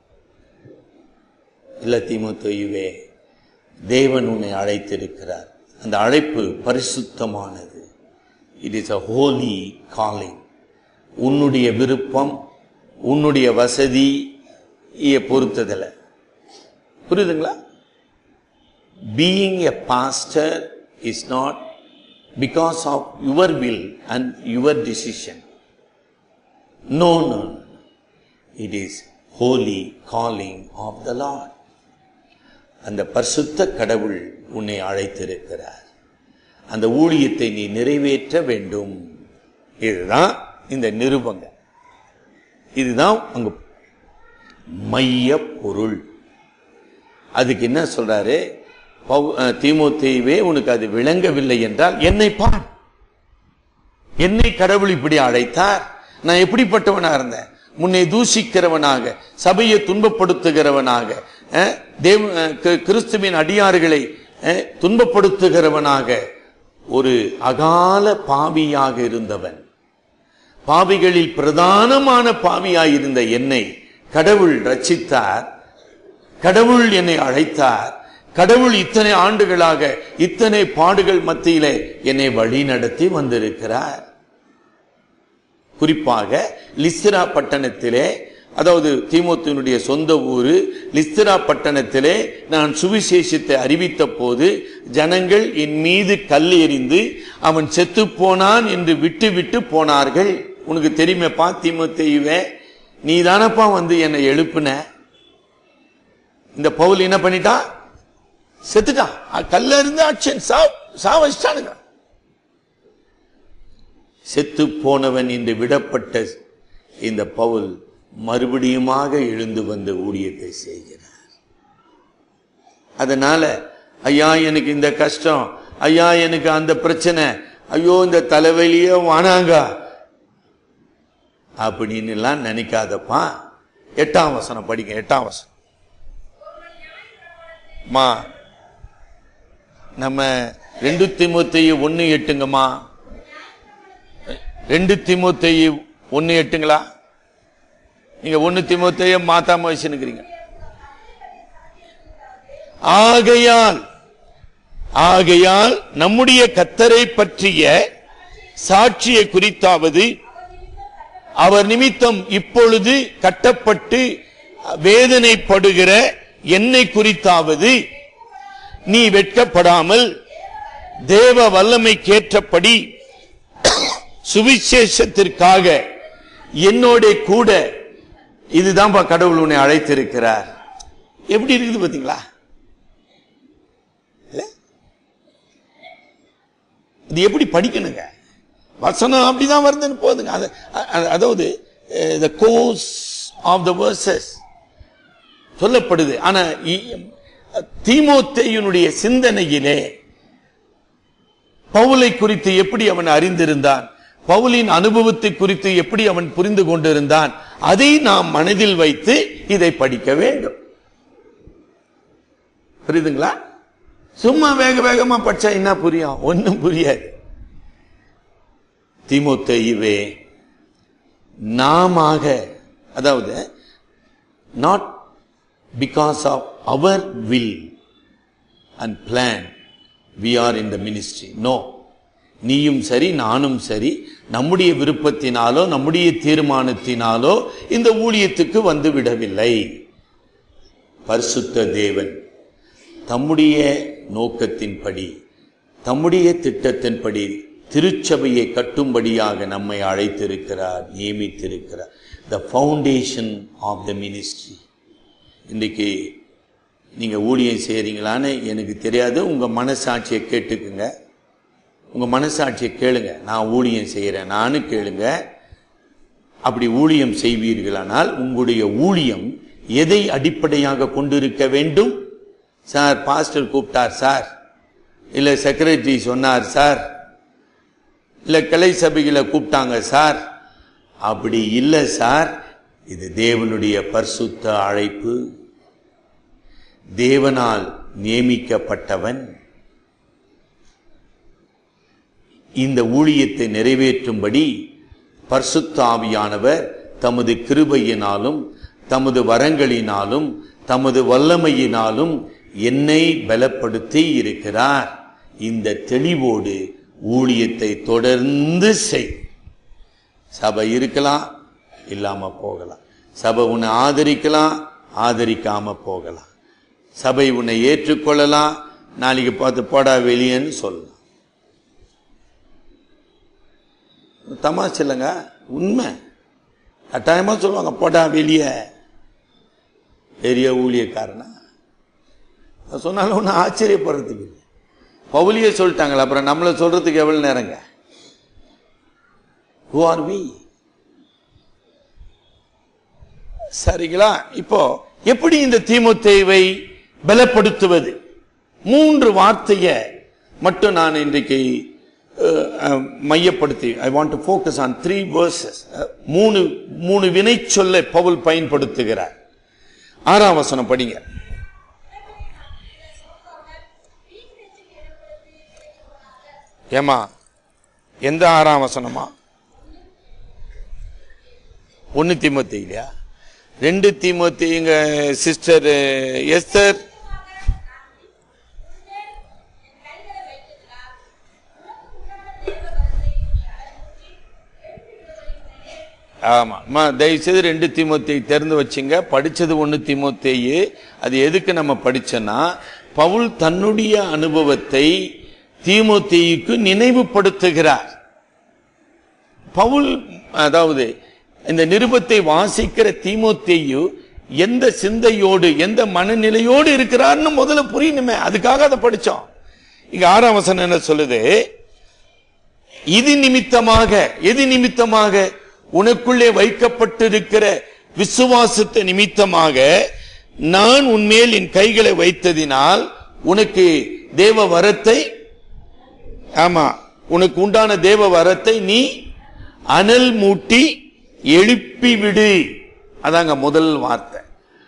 இல்ல தீமுத்தையுவே தேவன் உன்னை அழைத்திருக்கிறார் அந்த அழைப்பு பரிசுத்தமானது it is a holy calling உன்னுடைய விருப்பம் உன்னுடைய வசதி பொறுத்ததில்ல புரியுதுங்களா being a pastor is not because of your will and your decision no no it is holy calling of the Lord அந்த பரிசுத்த கடவுள் உன்னை அழைத்திருக்கிறார் அந்த ஊழியத்தை நீ நிறைவேற்ற வேண்டும் இதுதான் இந்த நிருபங்க இதுதான் அங்க மைய பொருள் அதுக்கு என்ன சொல்றாரு பவு- அஹ், தீமோத்தேயுவே உனக்கு அது விளங்கவில்லை என்றால் என்னை பார் என்னை கடவுள் இப்படி அழைத்தார் நான் எப்படிப்பட்டவனா இருந்தேன் முன்னே தூஷிக்கிறவனாக சபையை துன்பப்படுத்துகிறவனாக அஹ், தேவ அஹ், கி- கிறிஸ்துவின் அடியார்களை அஹ், துன்பப்படுத்துகிறவனாக ஒரு அகால பாவியாக இருந்தவன் பாவிகளில் பிரதானமான பாவியாயிருந்த என்னை கடவுள் ரட்சித்தார் கடவுள் என்னை அழைத்தார் கடவுள் இத்தனை ஆண்டுகளாக இத்தனை பாடுகள் மத்தியிலே என்னை வழி நடத்தி வந்திருக்கிறார் குறிப்பாக லிஸ்திரா பட்டணத்திலே அதாவது தீமோத்தினுடைய சொந்த ஊரு லிஸ்திரா பட்டணத்திலே நான் சுவிசேஷத்தை அறிவித்த போது ஜனங்கள் என் மீது கல் எறிந்து அவன் செத்து போனான் என்று விட்டு விட்டு போனார்கள் உனக்கு தெரியுமேப்பா தீமோத்தேயுவே நீ தானப்பா வந்து என்னை எழுப்புன இந்த பவுல் என்ன பண்ணிட்டான் செத்துட்டான் அ- கல்ல இருந்து அச்சன் சா சா வச்சிட்டானுங்க செத்து போனவன் என்று விடப்பட்ட இந்த பவுல் மறுபடியுமாக எழுந்து வந்து ஊழியத்தை செய்கிறார் அதனால ஐயா எனக்கு இந்த கஷ்டம் ஐயா எனக்கு அந்த பிரச்சனை ஐயோ இந்த தலைவலியே வானாங்க அப்படின்னு எல்லாம் நினைக்காதப்பா எட்டாம் வசனம் படிங்க எட்டாம் வசனம் மா நம்ம ரெண்டு திமுத்தைய ஒன்னு எட்டுங்கம்மா ரெண்டு திமுத்தைய ஒன்னு எட்டுங்களா நீங்க ஒன்னு திமுத்தைய மாத்தாம வச்சுருக்கிறீங்க ஆகையால் ஆகையால் நம்முடைய கத்தரை பற்றிய சாட்சியை குறித்தாவது அவர் நிமித்தம் இப்பொழுது கட்டப்பட்டு வேதனைப்படுகிற என்னை குறித்தாவது நீ வெட்கப்படாமல் தேவ வல்லமைக்கேற்றபடி சுவிசேஷத்திற்காக என்னோட கூட இதுதான்ப்பா கடவுள் உன்னை அழைத்திருக்கிறார் எப்படி இருக்குது பாத்தீங்களா இல்ல? இது எப்படி படிக்கணுங்க வசனம் அப்படிதான் வருதுன்னு போதுங்க அது- அ- அதாவது the course of the verses சொல்லப்படுது ஆனா இ- தீமோத்தேயுனுடைய சிந்தனையிலே பவுலை குறித்து எப்படி அவன் அறிந்திருந்தான் பவுலின் அனுபவத்தை குறித்து எப்படி அவன் புரிந்து கொண்டிருந்தான் அதை நாம் மனதில் வைத்து இதை படிக்க வேண்டும் புரியுதுங்களா சும்மா வேக வேகமா படிச்சா என்ன புரியும் ஒன்னும் புரியாது தீமோத்தேயுவே நாமாக அதாவது not because of our will and plan we are in the ministry no நீயும் சரி நானும் சரி நம்முடைய விருப்பத்தினாலோ நம்முடைய தீர்மானத்தினாலோ இந்த ஊழியத்துக்கு வந்து விடவில்லை பரிசுத்த தேவன் தம்முடைய நோக்கத்தின்படி தம்முடைய திட்டத்தின்படி திருச்சபையை கட்டும்படியாக நம்மை அழைத்திருக்கிறார் நியமித்திருக்கிறார் the foundation of the ministry இன்னைக்கு நீங்க ஊழியம் செய்றீங்களான்னு எனக்கு தெரியாது உங்க மனசாட்சியை கேட்டுக்குங்க உங்க மனசாட்சியை கேளுங்க நான் ஊழியம் செய்யறேன் நானு கேளுங்க அப்படி ஊழியம் செய்வீர்களானால் உங்களுடைய ஊழியம் எதை அடிப்படையாக கொண்டிருக்க வேண்டும் சார் பாஸ்டர் கூப்பிட்டார் சார் இல்ல செக்ரட்டரி சொன்னார் சார் இல்ல கிளை சபைகளை கூப்பிட்டாங்க சார் அப்படி இல்லை சார் இது தேவனுடைய பரிசுத்த அழைப்பு தேவனால் நியமிக்கப்பட்டவன் இந்த ஊழியத்தை நிறைவேற்றும்படி பரிசுத்த ஆவியானவர் தமது கிருபையினாலும் தமது வரங்களினாலும் தமது வல்லமையினாலும் என்னை பலப்படுத்தி இருக்கிறார் இந்த தெளிவோடு ஊழியத்தை தொடர்ந்து செய் சபை இருக்கலாம் இல்லாம போகலாம் சபை உன்னை ஆதரிக்கலாம் ஆதரிக்காம போகலாம் சபை உன்னை ஏற்றுக்கொள்ளலாம் நாளைக்கு பார்த்து போடா வெளியேன்னு சொல்லலாம் தமாஷ் இல்லைங்க உண்மை கட்டாயமா சொல்லுவாங்க போடா வெளியே பெரிய ஊழியக்காரனா அது சொன்னாலும் ஒன்றும் ஆச்சரியப்படுறதுக்கு இல்லை பவுலியே சொல்லிட்டாங்களா அப்புறம் நம்மளை சொல்றதுக்கு எவ்வளவு நேரங்க who are we சரிங்களா இப்போ எப்படி இந்த தீமுத்தேவை பலப்படுத்துவது மூன்று வார்த்தையை மட்டும் நான் இன்றைக்கு அஹ், அஹ், மையப்படுத்தி I want to focus on three verses மூணு மூணு வினை சொல்ல பவுல் பயன்படுத்துகிறார் ஆறாம் வசனம் படிங்க ஏமா எந்த ஆறாம் வசனமா ஒன்னு தீமோத்தி இல்லையா ரெண்டு தீமோத்தி எங்க சிஸ்டர் எஸ்தர் ஆமா அம்மா, தயவு செய்து ரெண்டு தீமோத்தை திறந்து வச்சுங்க படிச்சது ஒண்ணு தீமோத்தேயு அது எதுக்கு நம்ம படிச்சோன்னா பவுல் தன்னுடைய அனுபவத்தை தீமோத்தேயுக்கு நினைவுபடுத்துகிறார் பவுல் அதாவது இந்த நிருபத்தை வாசிக்கிற தீமோத்தேயு எந்த சிந்தையோடு எந்த மனநிலையோடு இருக்கிறார்னு முதல்ல புரியணுமே அதுக்காக அதை படிச்சோம் இங்க ஆறாம் வசனம் என்ன சொல்லுது இது நிமித்தமாக எது நிமித்தமாக உனக்குள்ளே வைக்கப்பட்டிருக்கிற விசுவாசத்தை நிமித்தமாக நான் உன்மேல் என் கைகளை வைத்ததினால் உனக்கு தேவ வரத்தை ஆமா உனக்கு உண்டான தேவ வரத்தை நீ அனல் மூட்டி எழுப்பி விடு அதாங்க முதல் வார்த்தை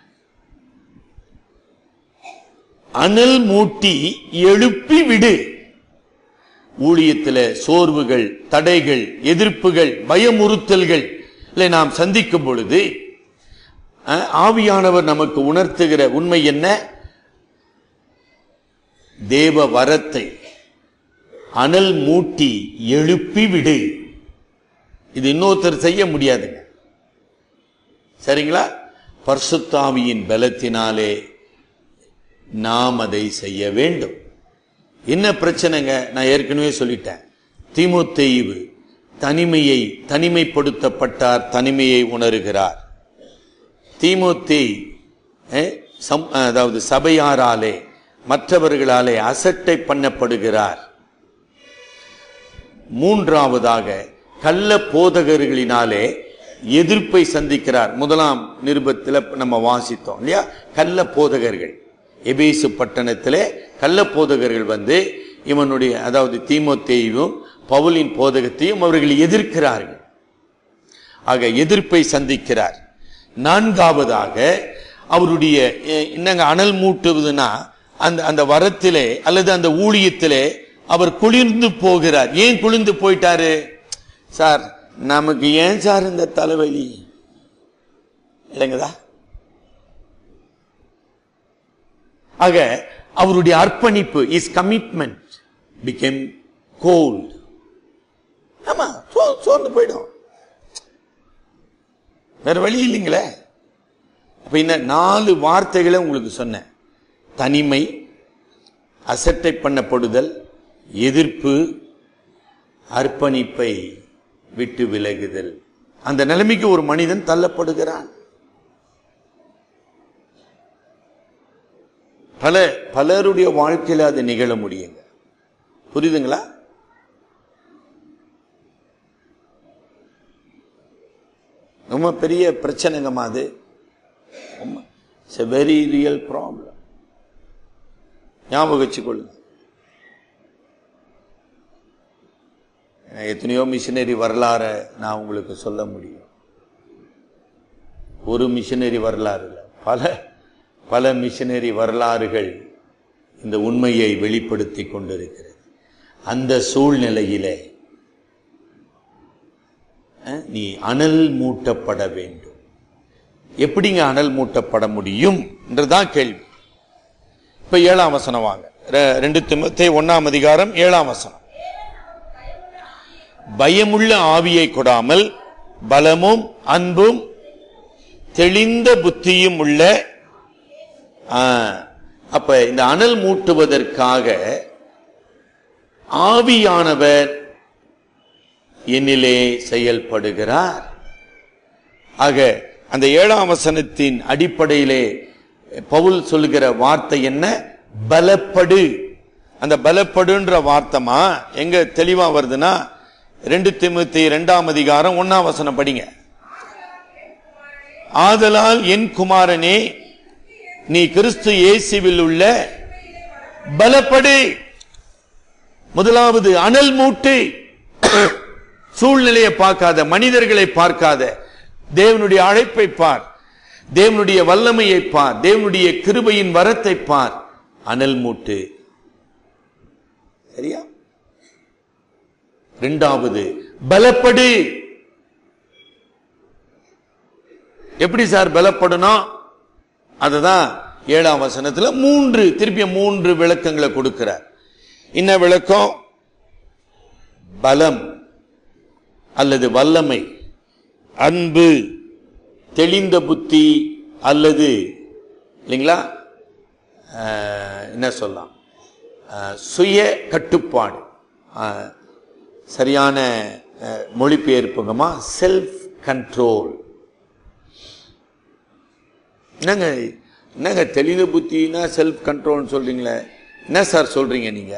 அனல் மூட்டி எழுப்பி விடு ஊழியத்தில் சோர்வுகள் தடைகள் எதிர்ப்புகள் பயமுறுத்தல்கள் இல்லை நாம் சந்திக்கும் பொழுது அஹ், ஆவியானவர் நமக்கு உணர்த்துகிற உண்மை என்ன தேவ வரத்தை அனல் மூட்டி எழுப்பி விடு இது இன்னொருத்தர் செய்ய முடியாதுங்க சரிங்களா பர்சுத்தாவியின் பலத்தினாலே நாம் அதை செய்ய வேண்டும் என்ன பிரச்சனைங்க நான் ஏற்கனவே சொல்லிட்டேன் தீமுத்தெய்வு தனிமையை தனிமைப்படுத்தப்பட்டார் தனிமையை உணருகிறார் தீமுத்தி அதாவது சபையாராலே மற்றவர்களாலே அசட்டை பண்ணப்படுகிறார் மூன்றாவதாக கள்ள போதகர்களினாலே எதிர்ப்பை சந்திக்கிறார் முதலாம் நிருபத்தில் நம்ம வாசித்தோம் இல்லையா கள்ள போதகர்கள் எபேசு பட்டணத்திலே கள்ள போதகர்கள் வந்து இவனுடைய அதாவது தீமோத்தேயும் பவுலின் போதகத்தையும் அவர்கள் எதிர்க்கிறார்கள் ஆக எதிர்ப்பை சந்திக்கிறார் நான்காவதாக அவருடைய எ- என்னங்க அனல் மூட்டுவதுன்னா அந்த அந்த வரத்திலே அல்லது அந்த ஊழியத்திலே அவர் குளிர்ந்து போகிறார் ஏன் குளிர்ந்து போயிட்டாரு சார் நமக்கு ஏன் சார் இந்த தலைவலி இல்லைங்கதா ஆக அவருடைய அர்ப்பணிப்பு இஸ் கமிட்மெண்ட் பிகேம் கோல்ட் ஆமா சோ- சோர்ந்து போயிடும் வேற வழி இல்லைங்களே அப்ப இந்த நாலு வார்த்தைகளை உங்களுக்கு சொன்னேன் தனிமை அசட்டை பண்ணப்படுதல் எதிர்ப்பு அர்ப்பணிப்பை விட்டு விலகுதல் அந்த நிலைமைக்கு ஒரு மனிதன் தள்ளப்படுகிறான் பல பலருடைய வாழ்க்கையில அது நிகழ முடியுங்க புரியுதுங்களா ரொம்ப பெரிய பிரச்சனைங்கம்மா அது it's a very real problem ஞாபகம் வச்சுக்கொள்ளுங்க எத்தனையோ மிஷினரி வரலாற நான் உங்களுக்கு சொல்ல முடியும் ஒரு மிஷினரி வரலாறு இல்லை பல பல மிஷினரி வரலாறுகள் இந்த உண்மையை வெளிப்படுத்தி கொண்டிருக்கிறது அந்த சூழ்நிலையிலே அஹ், நீ அனல் மூட்டப்பட வேண்டும் எப்படிங்க அனல் மூட்டப்பட முடியும் என்றுதான் கேள்வி இப்ப ஏழாம் வசனம் வாங்க ரெ- ரெண்டு திமுத்தை ஒன்னாம் அதிகாரம் ஏழாம் வசனம் பயமுள்ள ஆவியை கொடாமல் பலமும் அன்பும் தெளிந்த புத்தியும் உள்ள ஆ, அப்ப இந்த அனல் மூட்டுவதற்காக ஆவியானவர் என்னிலே செயல்படுகிறார் ஆக அந்த ஏழாம் வசனத்தின் அடிப்படையிலே பவுல் சொல்லுகிற வார்த்தை என்ன பலப்படு அந்த பலப்படுன்ற வார்த்தைமா எங்க தெளிவா வருதுன்னா ரெண்டு திமுத்தி இரண்டாம் அதிகாரம் ஒன்னாம் வசனம் படிங்க ஆதலால் என் குமாரனே நீ கிறிஸ்து இயேசுவில் உள்ள பலப்படு முதலாவது அனல் மூட்டு சூழ்நிலையை பார்க்காத மனிதர்களை பார்க்காத தேவனுடைய அழைப்பை பார் தேவனுடைய வல்லமையை பார் தேவனுடைய கிருபையின் வரத்தை பார் அனல் மூட்டு சரியா ரெண்டாவது பலப்படு எப்படி சார் பலப்படணும் அதுதான் ஏழாம் வசனத்துல மூன்று திருப்பி மூன்று விளக்கங்களை கொடுக்கிறார் என்ன விளக்கம் பலம் அல்லது வல்லமை அன்பு தெளிந்த புத்தி அல்லது இல்லைங்களா ஆஹ், என்ன சொல்லலாம் ஆஹ், சுய கட்டுப்பாடு ஆஹ், சரியான ஆஹ், மொழிபெயர்ப்புங்கம்மா செல்ஃப் கண்ட்ரோல் என்னங்க என்னங்க தெளிந்த புத்தினா செல்ஃப் கண்ட்ரோல்னு சொல்றீங்களே என்ன சார் சொல்றீங்க நீங்க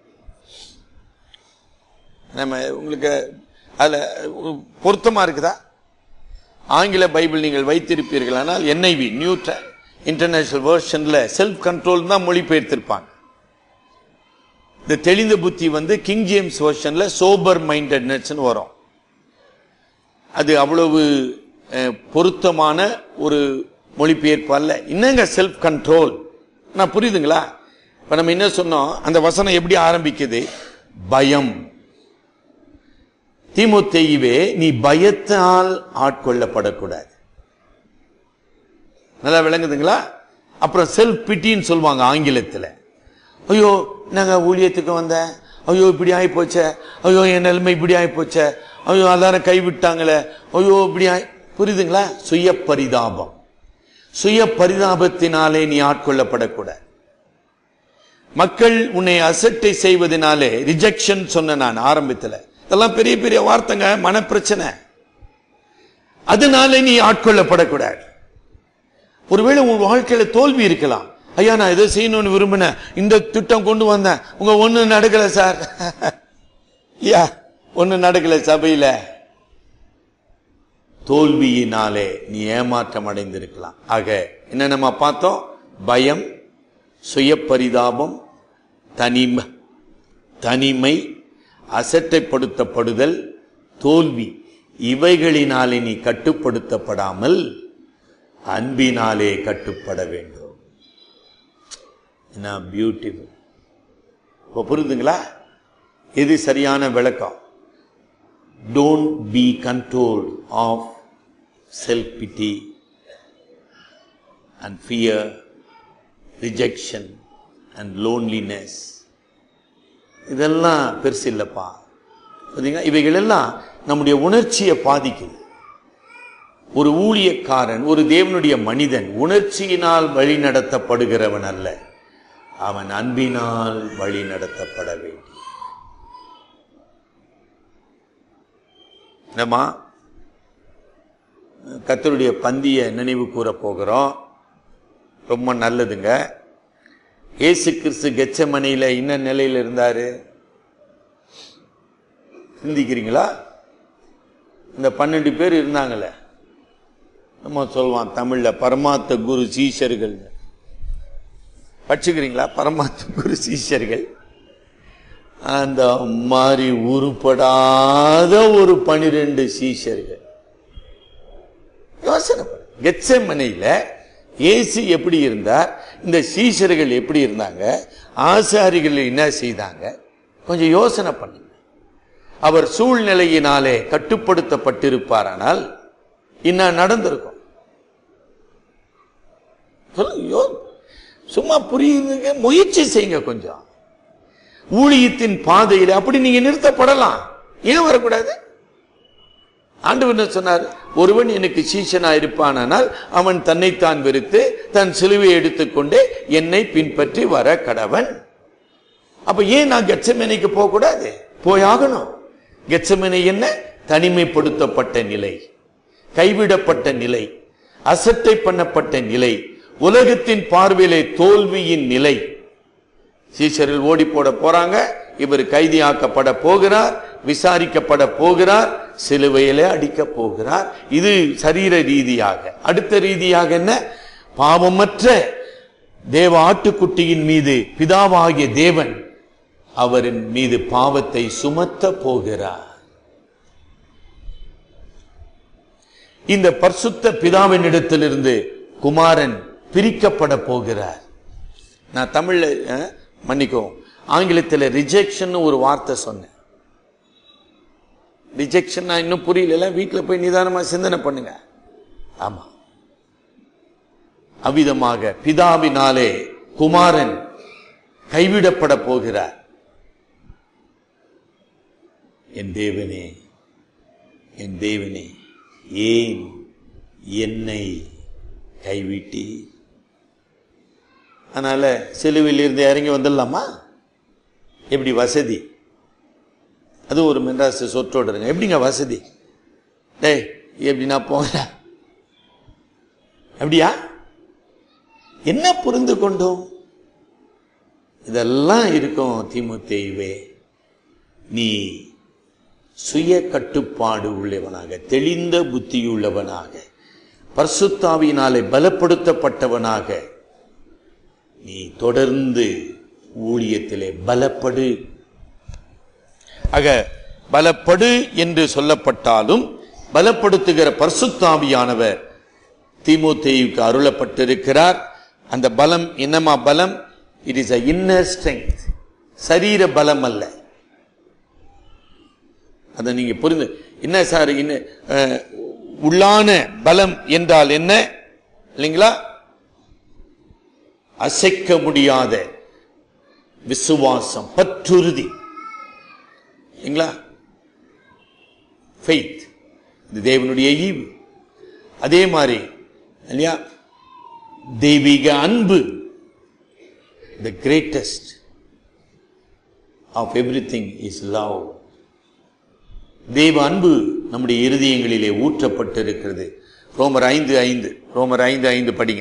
நம்ம உங்களுக்கு அதுல பொருத்தமா இருக்குதா ஆங்கில பைபிள் நீங்கள் வைத்திருப்பீர்கள் ஆனால் என்ஐவி நியூ இன்டர்நேஷனல் வெர்ஷன்ல செல்ஃப் கண்ட்ரோல் தான் மொழிபெயர்த்திருப்பாங்க இந்த தெளிந்த புத்தி வந்து கிங் ஜேம்ஸ் வெர்ஷன்ல சோபர் மைண்டட்னஸ் வரும் அது அவ்வளவு அஹ், பொருத்தமான ஒரு மொழிபெயர்ப்பு அல்ல என்னங்க செல்ஃப் கண்ட்ரோல் நான் புரியுதுங்களா இப்ப நம்ம என்ன சொன்னோம் அந்த வசனம் எப்படி ஆரம்பிக்குது பயம் தீமோத்தேயுவே நீ பயத்தால் ஆட்கொள்ளப்படக்கூடாது நல்லா விளங்குதுங்களா அப்புறம் செல்ஃப் பிட்டின்னு சொல்லுவாங்க ஆங்கிலத்தில் ஐயோ நாங்க ஊழியத்துக்கு வந்தேன் ஐயோ இப்படி ஆகி போச்சே ஐயோ என் நிலைமை இப்படி ஆகி போச்சே ஐயோ எல்லாரும் கைவிட்டாங்களே ஐயோ இப்படி ஆயி புரியுதுங்களா சுய பரிதாபம் சுய பரிதாபத்தினாலே நீ ஆட்கொள்ளப்படக்கூடாது மக்கள் உன்னை அசட்டை செய்வதனாலே ரிஜெக்ஷன் சொன்ன நான் ஆரம்பத்துல இதெல்லாம் பெரிய பெரிய வார்த்தைங்க மனப்பிரச்சனை அதனால நீ ஆட்கொள்ளப்படக்கூடாது ஒருவேளை உன் வாழ்க்கையில தோல்வி இருக்கலாம் ஐயா நான் இதை செய்யணும்னு விரும்பினேன் இந்த திட்டம் கொண்டு வந்தேன் உங்க ஒண்ணு நடக்கல சார் யா ஒண்ணு நடக்கல சபையில தோல்வியினாலே நீ ஏமாற்றம் அடைந்திருக்கலாம் ஆக என்ன நம்ம பார்த்தோம் பயம் சுய பரிதாபம் தனிமை தனிமை அசட்டைப்படுத்தப்படுதல் தோல்வி இவைகளினாலே நீ கட்டுப்படுத்தப்படாமல் அன்பினாலே கட்டுப்பட வேண்டும் என்ன பியூட்டிஃபுல் இப்போ புரியுதுங்களா இது சரியான விளக்கம் don't be control of self pity and fear rejection and loneliness இதெல்லாம் பெருசு இல்லப்பா பார்த்தீங்களா இவைகள் எல்லாம் நம்முடைய உணர்ச்சியை பாதிக்குது ஒரு ஊழியக்காரன் ஒரு தேவனுடைய மனிதன் உணர்ச்சியினால் வழி நடத்தப்படுகிறவன் அல்ல அவன் அன்பினால் வழி நடத்தப்பட வேண்டும் என்னம்மா கத்தருடைய பந்திய நினைவு கூற போகிறோம் ரொம்ப நல்லதுங்க இயேசு கிறிஸ்து கெச்சமணியில என்ன நிலையில இருந்தாரு சிந்திக்கிறீங்களா இந்த பன்னெண்டு பேர் இருந்தாங்களே நம்ம சொல்லுவான் தமிழ்ல பரமாத்த குரு சீஷர்கள் படிச்சுக்கிறீங்களா பரமாத்த குரு சீஷர்கள் அந்த மாதிரி உருப்படாத ஒரு பனிரெண்டு சீஷர்கள் யோசனை பண்ணு. கெத்செமனையில இயேசு எப்படி இருந்தார் இந்த சீஷர்கள் எப்படி இருந்தாங்க ஆசாரிகள் என்ன செய்தாங்க கொஞ்சம் யோசனை பண்ணுங்க அவர் சூழ்நிலையினாலே கட்டுப்படுத்தப்பட்டிருப்பாரானால் என்ன நடந்திருக்கும் சொல்லுங்க, யோ- சும்மா புரியுதுங்க முயற்சி செய்யுங்க கொஞ்சம் ஊழியத்தின் பாதையில் அப்படி நீங்க நிறுத்தப்படலாம் ஏன் வரக்கூடாது ஆண்டவர் என்ன சொன்னார் ஒருவன் எனக்கு சீஷனா இருப்பானால் அவன் தன்னைத்தான் வெறுத்து தன் சிலுவை எடுத்துக்கொண்டு என்னை பின்பற்றி வர கடவன் அப்ப ஏன் நான் கெச்சமேனைக்கு போக கூடாது போயாகணும் கெச்சமேனை என்ன தனிமைப்படுத்தப்பட்ட நிலை கைவிடப்பட்ட நிலை அசட்டை பண்ணப்பட்ட நிலை உலகத்தின் பார்வையிலே தோல்வியின் நிலை சீஷரில் ஓடி போட போறாங்க இவர் கைதியாக்கப்பட போகிறார் விசாரிக்கப்பட போகிறார் சிலுவையிலே அடிக்க போகிறார் இது சரீர ரீதியாக அடுத்த ரீதியாக என்ன பாவமற்ற தேவ ஆட்டுக்குட்டியின் மீது பிதாவாகிய தேவன் அவரின் மீது பாவத்தை சுமத்த போகிறார் இந்த பரிசுத்த பிதாவின் இடத்திலிருந்து குமாரன் பிரிக்கப்பட போகிறார் நான் தமிழ்ல அஹ், மன்னிக்கவும் ஆங்கிலத்தில் ரிஜெக்ஷன் ஒரு வார்த்தை சொன்னேன் ரிஜெக்ஷன் நான் இன்னும் புரியல வீட்டுல போய் நிதானமா சிந்தனை பண்ணுங்க ஆமா அவ்விதமாக பிதாவினாலே குமாரன் கைவிடப்பட போகிறார் என் தேவனே என் தேவனே ஏன் என்னை கைவிட்டி அதனால சிலுவையில் இருந்து இறங்கி வந்துடலாமா எப்படி வசதி அது ஒரு மெட்ராஸ் சொற்றோடுங்க எப்படிங்க வசதி டேய் எப்படின்னா போங்க அப்படியா என்ன புரிந்து கொண்டோம் இதெல்லாம் இருக்கும் திமுத்தேவே நீ சுய கட்டுப்பாடு உள்ளவனாக தெளிந்த புத்தியுள்ளவனாக பரிசுத்தாவியினாலே பலப்படுத்தப்பட்டவனாக நீ தொடர்ந்து ஊழியத்திலே பலப்படு ஆக பலப்படு என்று சொல்லப்பட்டாலும் பலப்படுத்துகிற பரிசுத்தாவியானவர் தீமோத்தேயுக்கு அருளப்பட்டிருக்கிறார் அந்த பலம் என்னமா பலம் it is a inner strength சரீர பலம் அல்ல அதை நீங்க புரிந்து என்ன சார் இன்ன அஹ், உள்ளான பலம் என்றால் என்ன இல்லைங்களா அசைக்க முடியாத விசுவாசம் பற்றுறுதி இல்லைங்களா ஃபெய்த் இது தேவனுடைய ஈவு அதே மாதிரி இல்லையா தெய்வீக அன்பு the greatest of everything is love தெய்வ அன்பு நம்முடைய இருதயங்களிலே ஊற்றப்பட்டிருக்கிறது ரோமர் ஐந்து ஐந்து ரோமர் ஐந்து ஐந்து படிங்க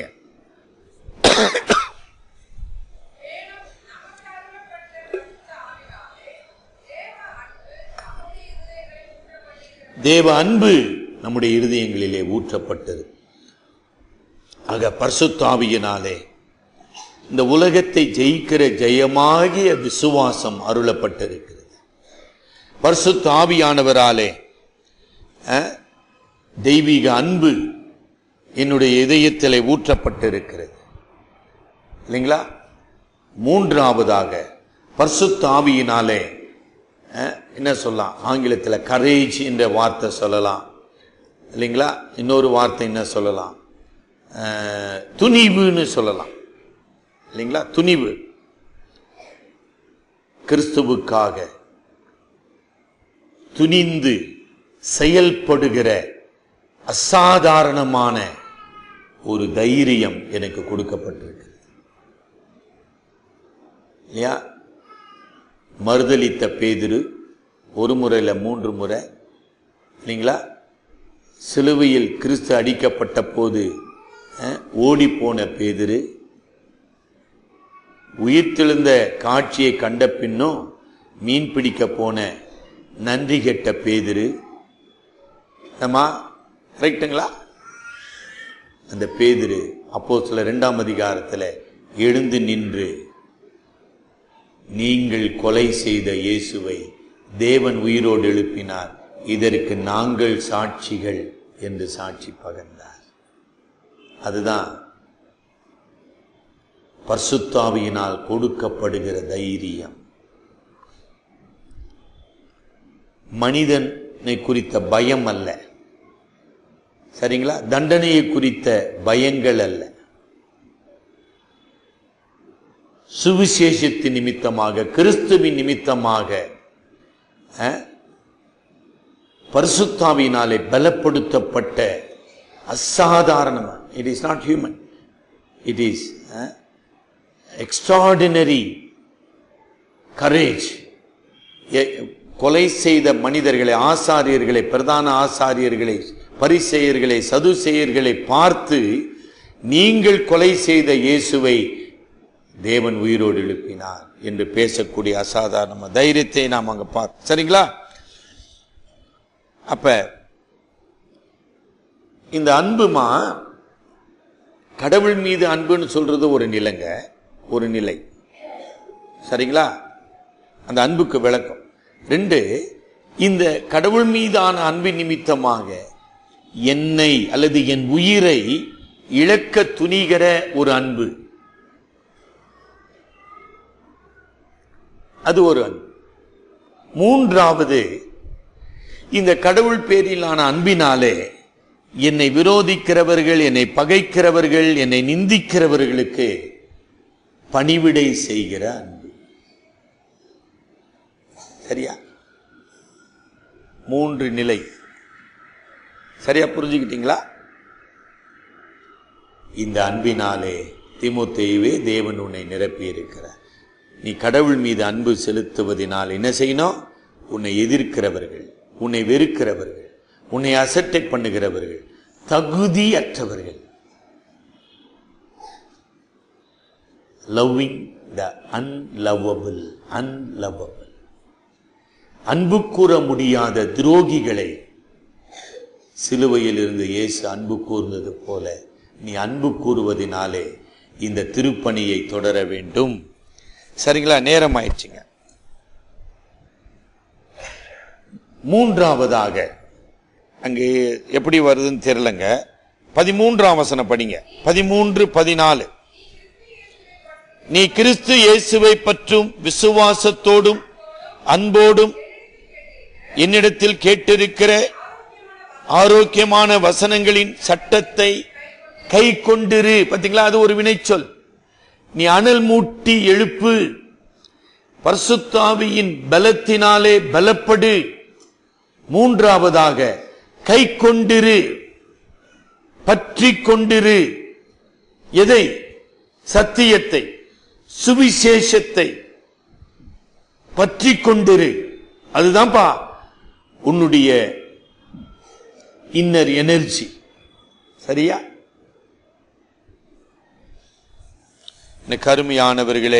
தேவ அன்பு நம்முடைய இருதயங்களிலே ஊற்றப்பட்டது ஆக பரிசுத்தாவியினாலே இந்த உலகத்தை ஜெயிக்கிற ஜெயமாகிய விசுவாசம் அருளப்பட்டிருக்கிறது பரிசுத்த ஆவியானவராலே அஹ், தெய்வீக அன்பு என்னுடைய இதயத்திலே ஊற்றப்பட்டிருக்கிறது இல்லைங்களா மூன்றாவதாக பரிசுத்த ஆவியினாலே அஹ், என்ன சொல்லலாம் ஆங்கிலத்தில் கரேஜ் என்ற வார்த்தை சொல்லலாம் இல்லைங்களா இன்னொரு வார்த்தை என்ன சொல்லலாம் அஹ், துணிவுன்னு சொல்லலாம் இல்லைங்களா துணிவு கிறிஸ்துவுக்காக துணிந்து செயல்படுகிற அசாதாரணமான ஒரு தைரியம் எனக்கு கொடுக்கப்பட்டிருக்கு இல்லையா மறுதலித்த பேதிரு ஒரு முறையில் மூன்று முறை இல்லைங்களா சிலுவையில் கிறிஸ்து அடிக்கப்பட்ட போது ஓடி போன பேதிரு உயிர்த்தெழுந்த காட்சியை கண்ட பின்னும் மீன் பிடிக்க போன நன்றி கெட்ட பேதிரு நம்ம கரெக்டுங்களா அந்த பேதிரு அப்போ சில இரண்டாம் அதிகாரத்தில் எழுந்து நின்று நீங்கள் கொலை செய்த இயேசுவை தேவன் உயிரோடு எழுப்பினார் இதற்கு நாங்கள் சாட்சிகள் என்று சாட்சி பகர்ந்தார் அதுதான் பர்சுத்தாவியினால் கொடுக்கப்படுகிற தைரியம் மனிதனை குறித்த பயம் அல்ல சரிங்களா தண்டனையை குறித்த பயங்கள் அல்ல சுவிசேஷத்தின் நிமித்தமாக கிறிஸ்துவின் நிமித்தமாக அஹ், பரிசுத்தாவியினாலே பலப்படுத்தப்பட்ட அசாதாரணமா it is not human it is extraordinary courage கொலை செய்த மனிதர்களை ஆசாரியர்களை பிரதான ஆசாரியர்களை பரிசெயர்களை சதுசெயர்களை பார்த்து நீங்கள் கொலை செய்த இயேசுவை தேவன் உயிரோடு எழுப்பினார் என்று பேசக்கூடிய அசாதாரண தைரியத்தை நாம் அங்க பார்த்து சரிங்களா அப்ப இந்த அன்புமா கடவுள் மீது அன்புன்னு சொல்றது ஒரு நிலைங்க ஒரு நிலை சரிங்களா அந்த அன்புக்கு விளக்கம் ரெண்டு இந்த கடவுள் மீதான அன்பின் நிமித்தமாக என்னை அல்லது என் உயிரை இழக்க துணிகிற ஒரு அன்பு அது ஒரு அன்பு மூன்றாவது இந்த கடவுள் பேரிலான அன்பினாலே என்னை விரோதிக்கிறவர்கள் என்னை பகைக்கிறவர்கள் என்னை நிந்திக்கிறவர்களுக்கு பணிவிடை செய்கிற அன்பு சரியா மூன்று நிலை சரியா புரிஞ்சுக்கிட்டீங்களா இந்த அன்பினாலே திமுத்தேயுவே தேவன் உன்னை நிரப்பி இருக்கிறார் நீ கடவுள் மீது அன்பு செலுத்துவதனால் என்ன செய்யணும் உன்னை எதிர்க்கிறவர்கள் உன்னை வெறுக்கிறவர்கள் உன்னை அசட்டை பண்ணுகிறவர்கள் தகுதியற்றவர்கள் லவ்விங் த அன்லவபிள் அன்லவபிள் அன்பு கூற முடியாத துரோகிகளை சிலுவையில் இருந்து இயேசு அன்பு கூர்ந்தது போல நீ அன்பு கூறுவதினாலே இந்த திருப்பணியை தொடர வேண்டும் சரிங்களா நேரம் ஆயிடுச்சுங்க மூன்றாவதாக அங்கே எப்படி வருதுன்னு தெரியலங்க பதிமூன்றாம் வசனம் படிங்க பதிமூன்று பதினாலு நீ கிறிஸ்து இயேசுவை பற்றும் விசுவாசத்தோடும் அன்போடும் என்னிடத்தில் கேட்டிருக்கிற ஆரோக்கியமான வசனங்களின் சட்டத்தை கை கொண்டிரு பாத்தீங்களா அது ஒரு வினைச்சொல் நீ அனல் மூட்டி எழுப்பு பரிசுத்தாவியின் பலத்தினாலே பலப்படு மூன்றாவதாக கை கொண்டிரு பற்றி கொண்டிரு எதை சத்தியத்தை சுவிசேஷத்தை பற்றி கொண்டிரு அதுதான்ப்பா உன்னுடைய இன்னர் எனர்ஜி சரியா எனக்கு அருமையானவர்களே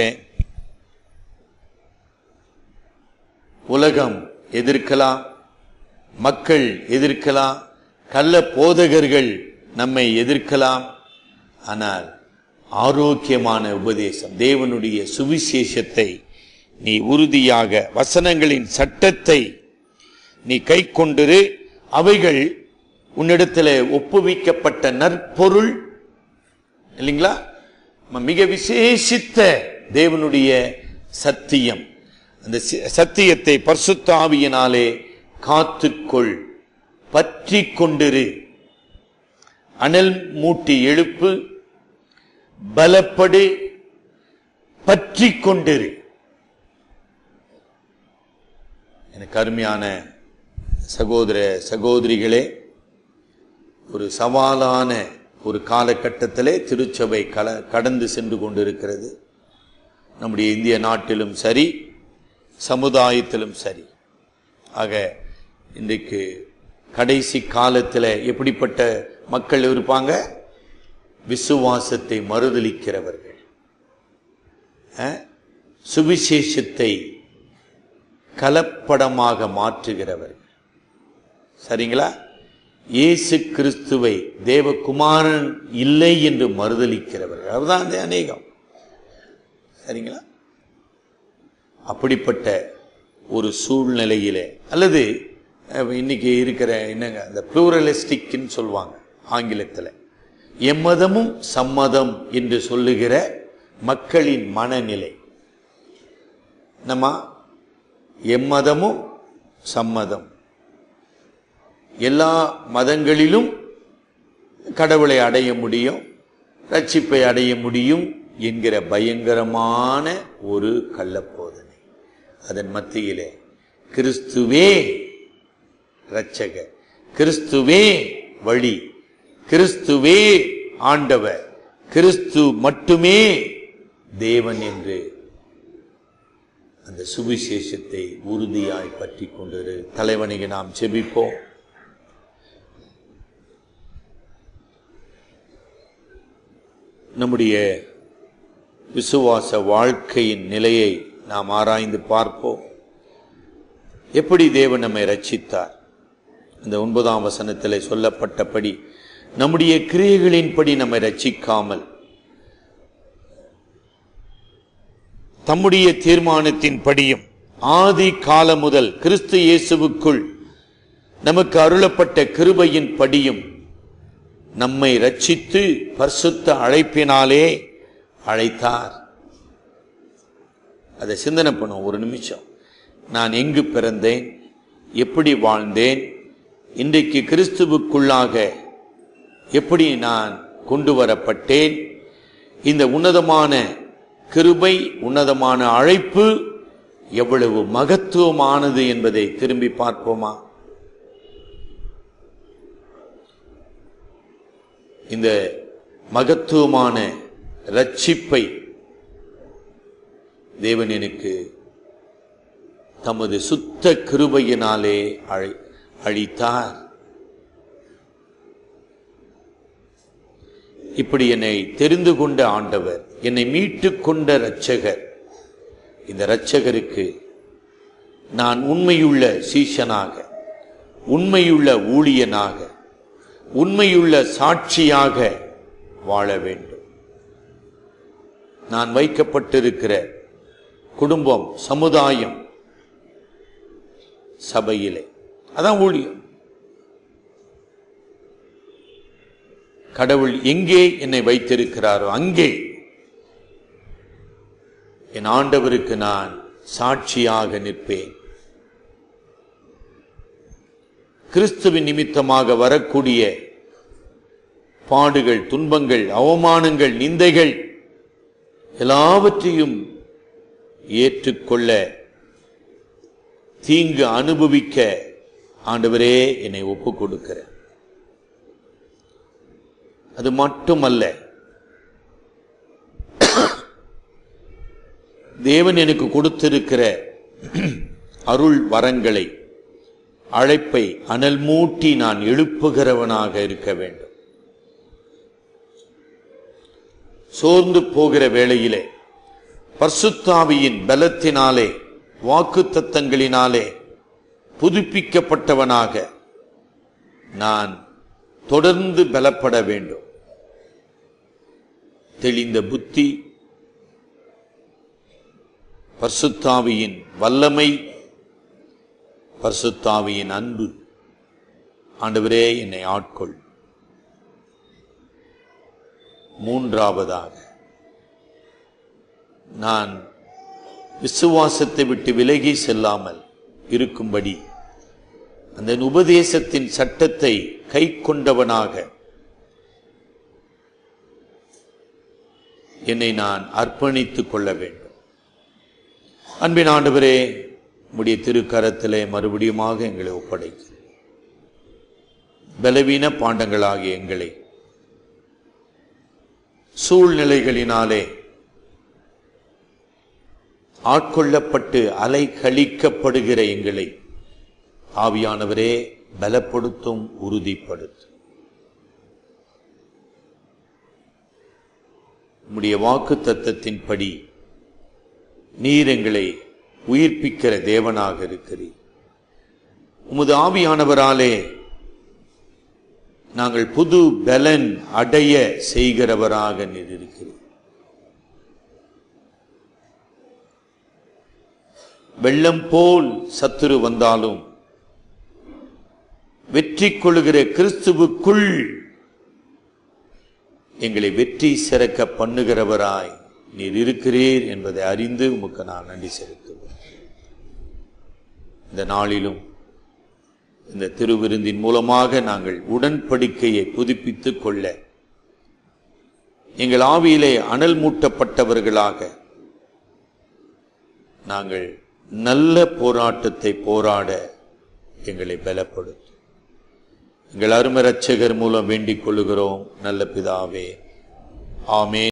உலகம் எதிர்க்கலாம் மக்கள் எதிர்க்கலாம் கள்ள போதகர்கள் நம்மை எதிர்க்கலாம் ஆனால் ஆரோக்கியமான உபதேசம் தேவனுடைய சுவிசேஷத்தை நீ உறுதியாக வசனங்களின் சட்டத்தை நீ கை கொண்டிரு அவைகள் உன்னிடத்தில் ஒப்புவிக்கப்பட்ட நற்பொருள் இல்லைங்களா ம- மிக விசேஷித்த தேவனுடைய சத்தியம் அந்த சி- சத்தியத்தை பரிசுத்த ஆவியினாலே காத்துக்கொள் பற்றி கொண்டிரு அனல் மூட்டி எழுப்பு பலப்படு பற்றி கொண்டிரு எனக்கு அருமையான சகோதர சகோதரிகளே ஒரு சவாலான ஒரு காலகட்டத்திலே திருச்சபை கல கடந்து சென்று கொண்டிருக்கிறது நம்முடைய இந்திய நாட்டிலும் சரி சமுதாயத்திலும் சரி ஆக இன்றைக்கு கடைசி காலத்தில் எப்படிப்பட்ட மக்கள் இருப்பாங்க விசுவாசத்தை மறுதலிக்கிறவர்கள் அஹ், சுவிசேஷத்தை கலப்படமாக மாற்றுகிறவர்கள் சரிங்களா இயேசு கிறிஸ்துவை தேவகுமாரன் இல்லை என்று மறுதலிக்கிறவர்கள் அதுதான் அந்த அநேகம் சரிங்களா அப்படிப்பட்ட ஒரு சூழ்நிலையிலே அல்லது அஹ், இன்னைக்கு இருக்கிற என்னங்க அந்த ப்ளூரலிஸ்டிக்னு சொல்லுவாங்க ஆங்கிலத்தில் எம்மதமும் சம்மதம் என்று சொல்லுகிற மக்களின் மனநிலை நம்ம எம்மதமும் சம்மதம் எல்லா மதங்களிலும் கடவுளை அடைய முடியும் ரட்சிப்பை அடைய முடியும் என்கிற பயங்கரமான ஒரு கள்ளப்போதனை அதன் மத்தியிலே கிறிஸ்துவே இரட்சகர் கிறிஸ்துவே வழி கிறிஸ்துவே ஆண்டவர் கிறிஸ்து மட்டுமே தேவன் என்று அந்த சுவிசேஷத்தை உறுதியாய் பற்றி கொண்டிரு தலைவனிக்கு நாம் செபிப்போம் நம்முடைய விசுவாச வாழ்க்கையின் நிலையை நாம் ஆராய்ந்து பார்ப்போம் எப்படி தேவன் நம்மை ரட்சித்தார் இந்த ஒன்பதாம் வசனத்தில் சொல்லப்பட்டபடி நம்முடைய கிரியைகளின்படி நம்மை ரட்சிக்காமல் தம்முடைய தீர்மானத்தின் படியும் ஆதி காலம் முதல் கிறிஸ்து இயேசுவுக்குள் நமக்கு அருளப்பட்ட கிருபையின் படியும் நம்மை ரட்சித்து பரிசுத்த அழைப்பினாலே அழைத்தார் அதை சிந்தனை பண்ணும் ஒரு நிமிஷம் நான் எங்கு பிறந்தேன் எப்படி வாழ்ந்தேன் இன்றைக்கு கிறிஸ்துவுக்குள்ளாக எப்படி நான் கொண்டு வரப்பட்டேன் இந்த உன்னதமான கிருபை உன்னதமான அழைப்பு எவ்வளவு மகத்துவமானது என்பதை திரும்பி பார்ப்போமா இந்த மகத்துவமான ரட்சிப்பை தேவன் எனக்கு தமது சுத்த கிருபையினாலே அழை அழித்தார் இப்படி என்னை தெரிந்து கொண்ட ஆண்டவர் என்னை மீட்டுக் கொண்ட இரட்சகர் இந்த இரட்சகருக்கு நான் உண்மையுள்ள சீஷனாக உண்மையுள்ள ஊழியனாக உண்மையுள்ள சாட்சியாக வாழ வேண்டும் நான் வைக்கப்பட்டிருக்கிற குடும்பம் சமுதாயம் சபையிலே அதான் ஊழியம் கடவுள் எங்கே என்னை வைத்திருக்கிறாரோ அங்கே என் ஆண்டவருக்கு நான் சாட்சியாக நிற்பேன் கிறிஸ்துவின் நிமித்தமாக வரக்கூடிய பாடுகள் துன்பங்கள் அவமானங்கள் நிந்தைகள் எல்லாவற்றையும் ஏற்றுக்கொள்ள தீங்கு அனுபவிக்க ஆண்டவரே என்னை ஒப்புக் கொடுக்கிறேன் அது மட்டுமல்ல தேவன் எனக்கு கொடுத்திருக்கிற அருள் வரங்களை அழைப்பை அனல் மூட்டி நான் எழுப்புகிறவனாக இருக்க வேண்டும் சோர்ந்து போகிற வேளையிலே பர்சுத்தாவியின் பலத்தினாலே வாக்கு தத்தங்களினாலே புதுப்பிக்கப்பட்டவனாக நான் தொடர்ந்து பலப்பட வேண்டும் தெளிந்த புத்தி பர்சுத்தாவியின் வல்லமை பர்சுத்தாவியின் அன்பு ஆண்டவரே என்னை ஆட்கொள் மூன்றாவதாக நான் விசுவாசத்தை விட்டு விலகி செல்லாமல் இருக்கும்படி அந்த உபதேசத்தின் சட்டத்தை கை கொண்டவனாக என்னை நான் அர்ப்பணித்துக் கொள்ள வேண்டும் அன்பின் ஆண்டவரே உடைய திருக்கரத்திலே மறுபடியுமாக எங்களை ஒப்படைக்கிறேன் பலவீன பாண்டங்களாகிய எங்களை சூழ்நிலைகளினாலே ஆட்கொள்ளப்பட்டு அலை கழிக்கப்படுகிற எங்களை ஆவியானவரே பலப்படுத்தும் உறுதிப்படுத்தும் உம்முடைய வாக்கு தத்தத்தின்படி நீர் எங்களை உயிர்ப்பிக்கிற தேவனாக இருக்கிறீர் உமது ஆவியானவராலே நாங்கள் புது பலன் அடைய செய்கிறவராக நீர் இருக்கிறீர் வெள்ளம் போல் சத்துரு வந்தாலும் வெற்றி கொள்ளுகிற கிறிஸ்துவுக்குள் எங்களை வெற்றி சிறக்க பண்ணுகிறவராய் நீர் இருக்கிறீர் என்பதை அறிந்து உமக்கு நான் நன்றி செலுத்துவேன் இந்த நாளிலும் இந்த திருவிருந்தின் மூலமாக நாங்கள் உடன்படிக்கையை புதுப்பித்துக் கொள்ள எங்கள் ஆவியிலே அனல் மூட்டப்பட்டவர்களாக நாங்கள் நல்ல போராட்டத்தை போராட எங்களை பலப்படுத்தும் எங்கள் அருமை ரட்சகர் மூலம் வேண்டிக் கொள்ளுகிறோம் நல்ல பிதாவே ஆமே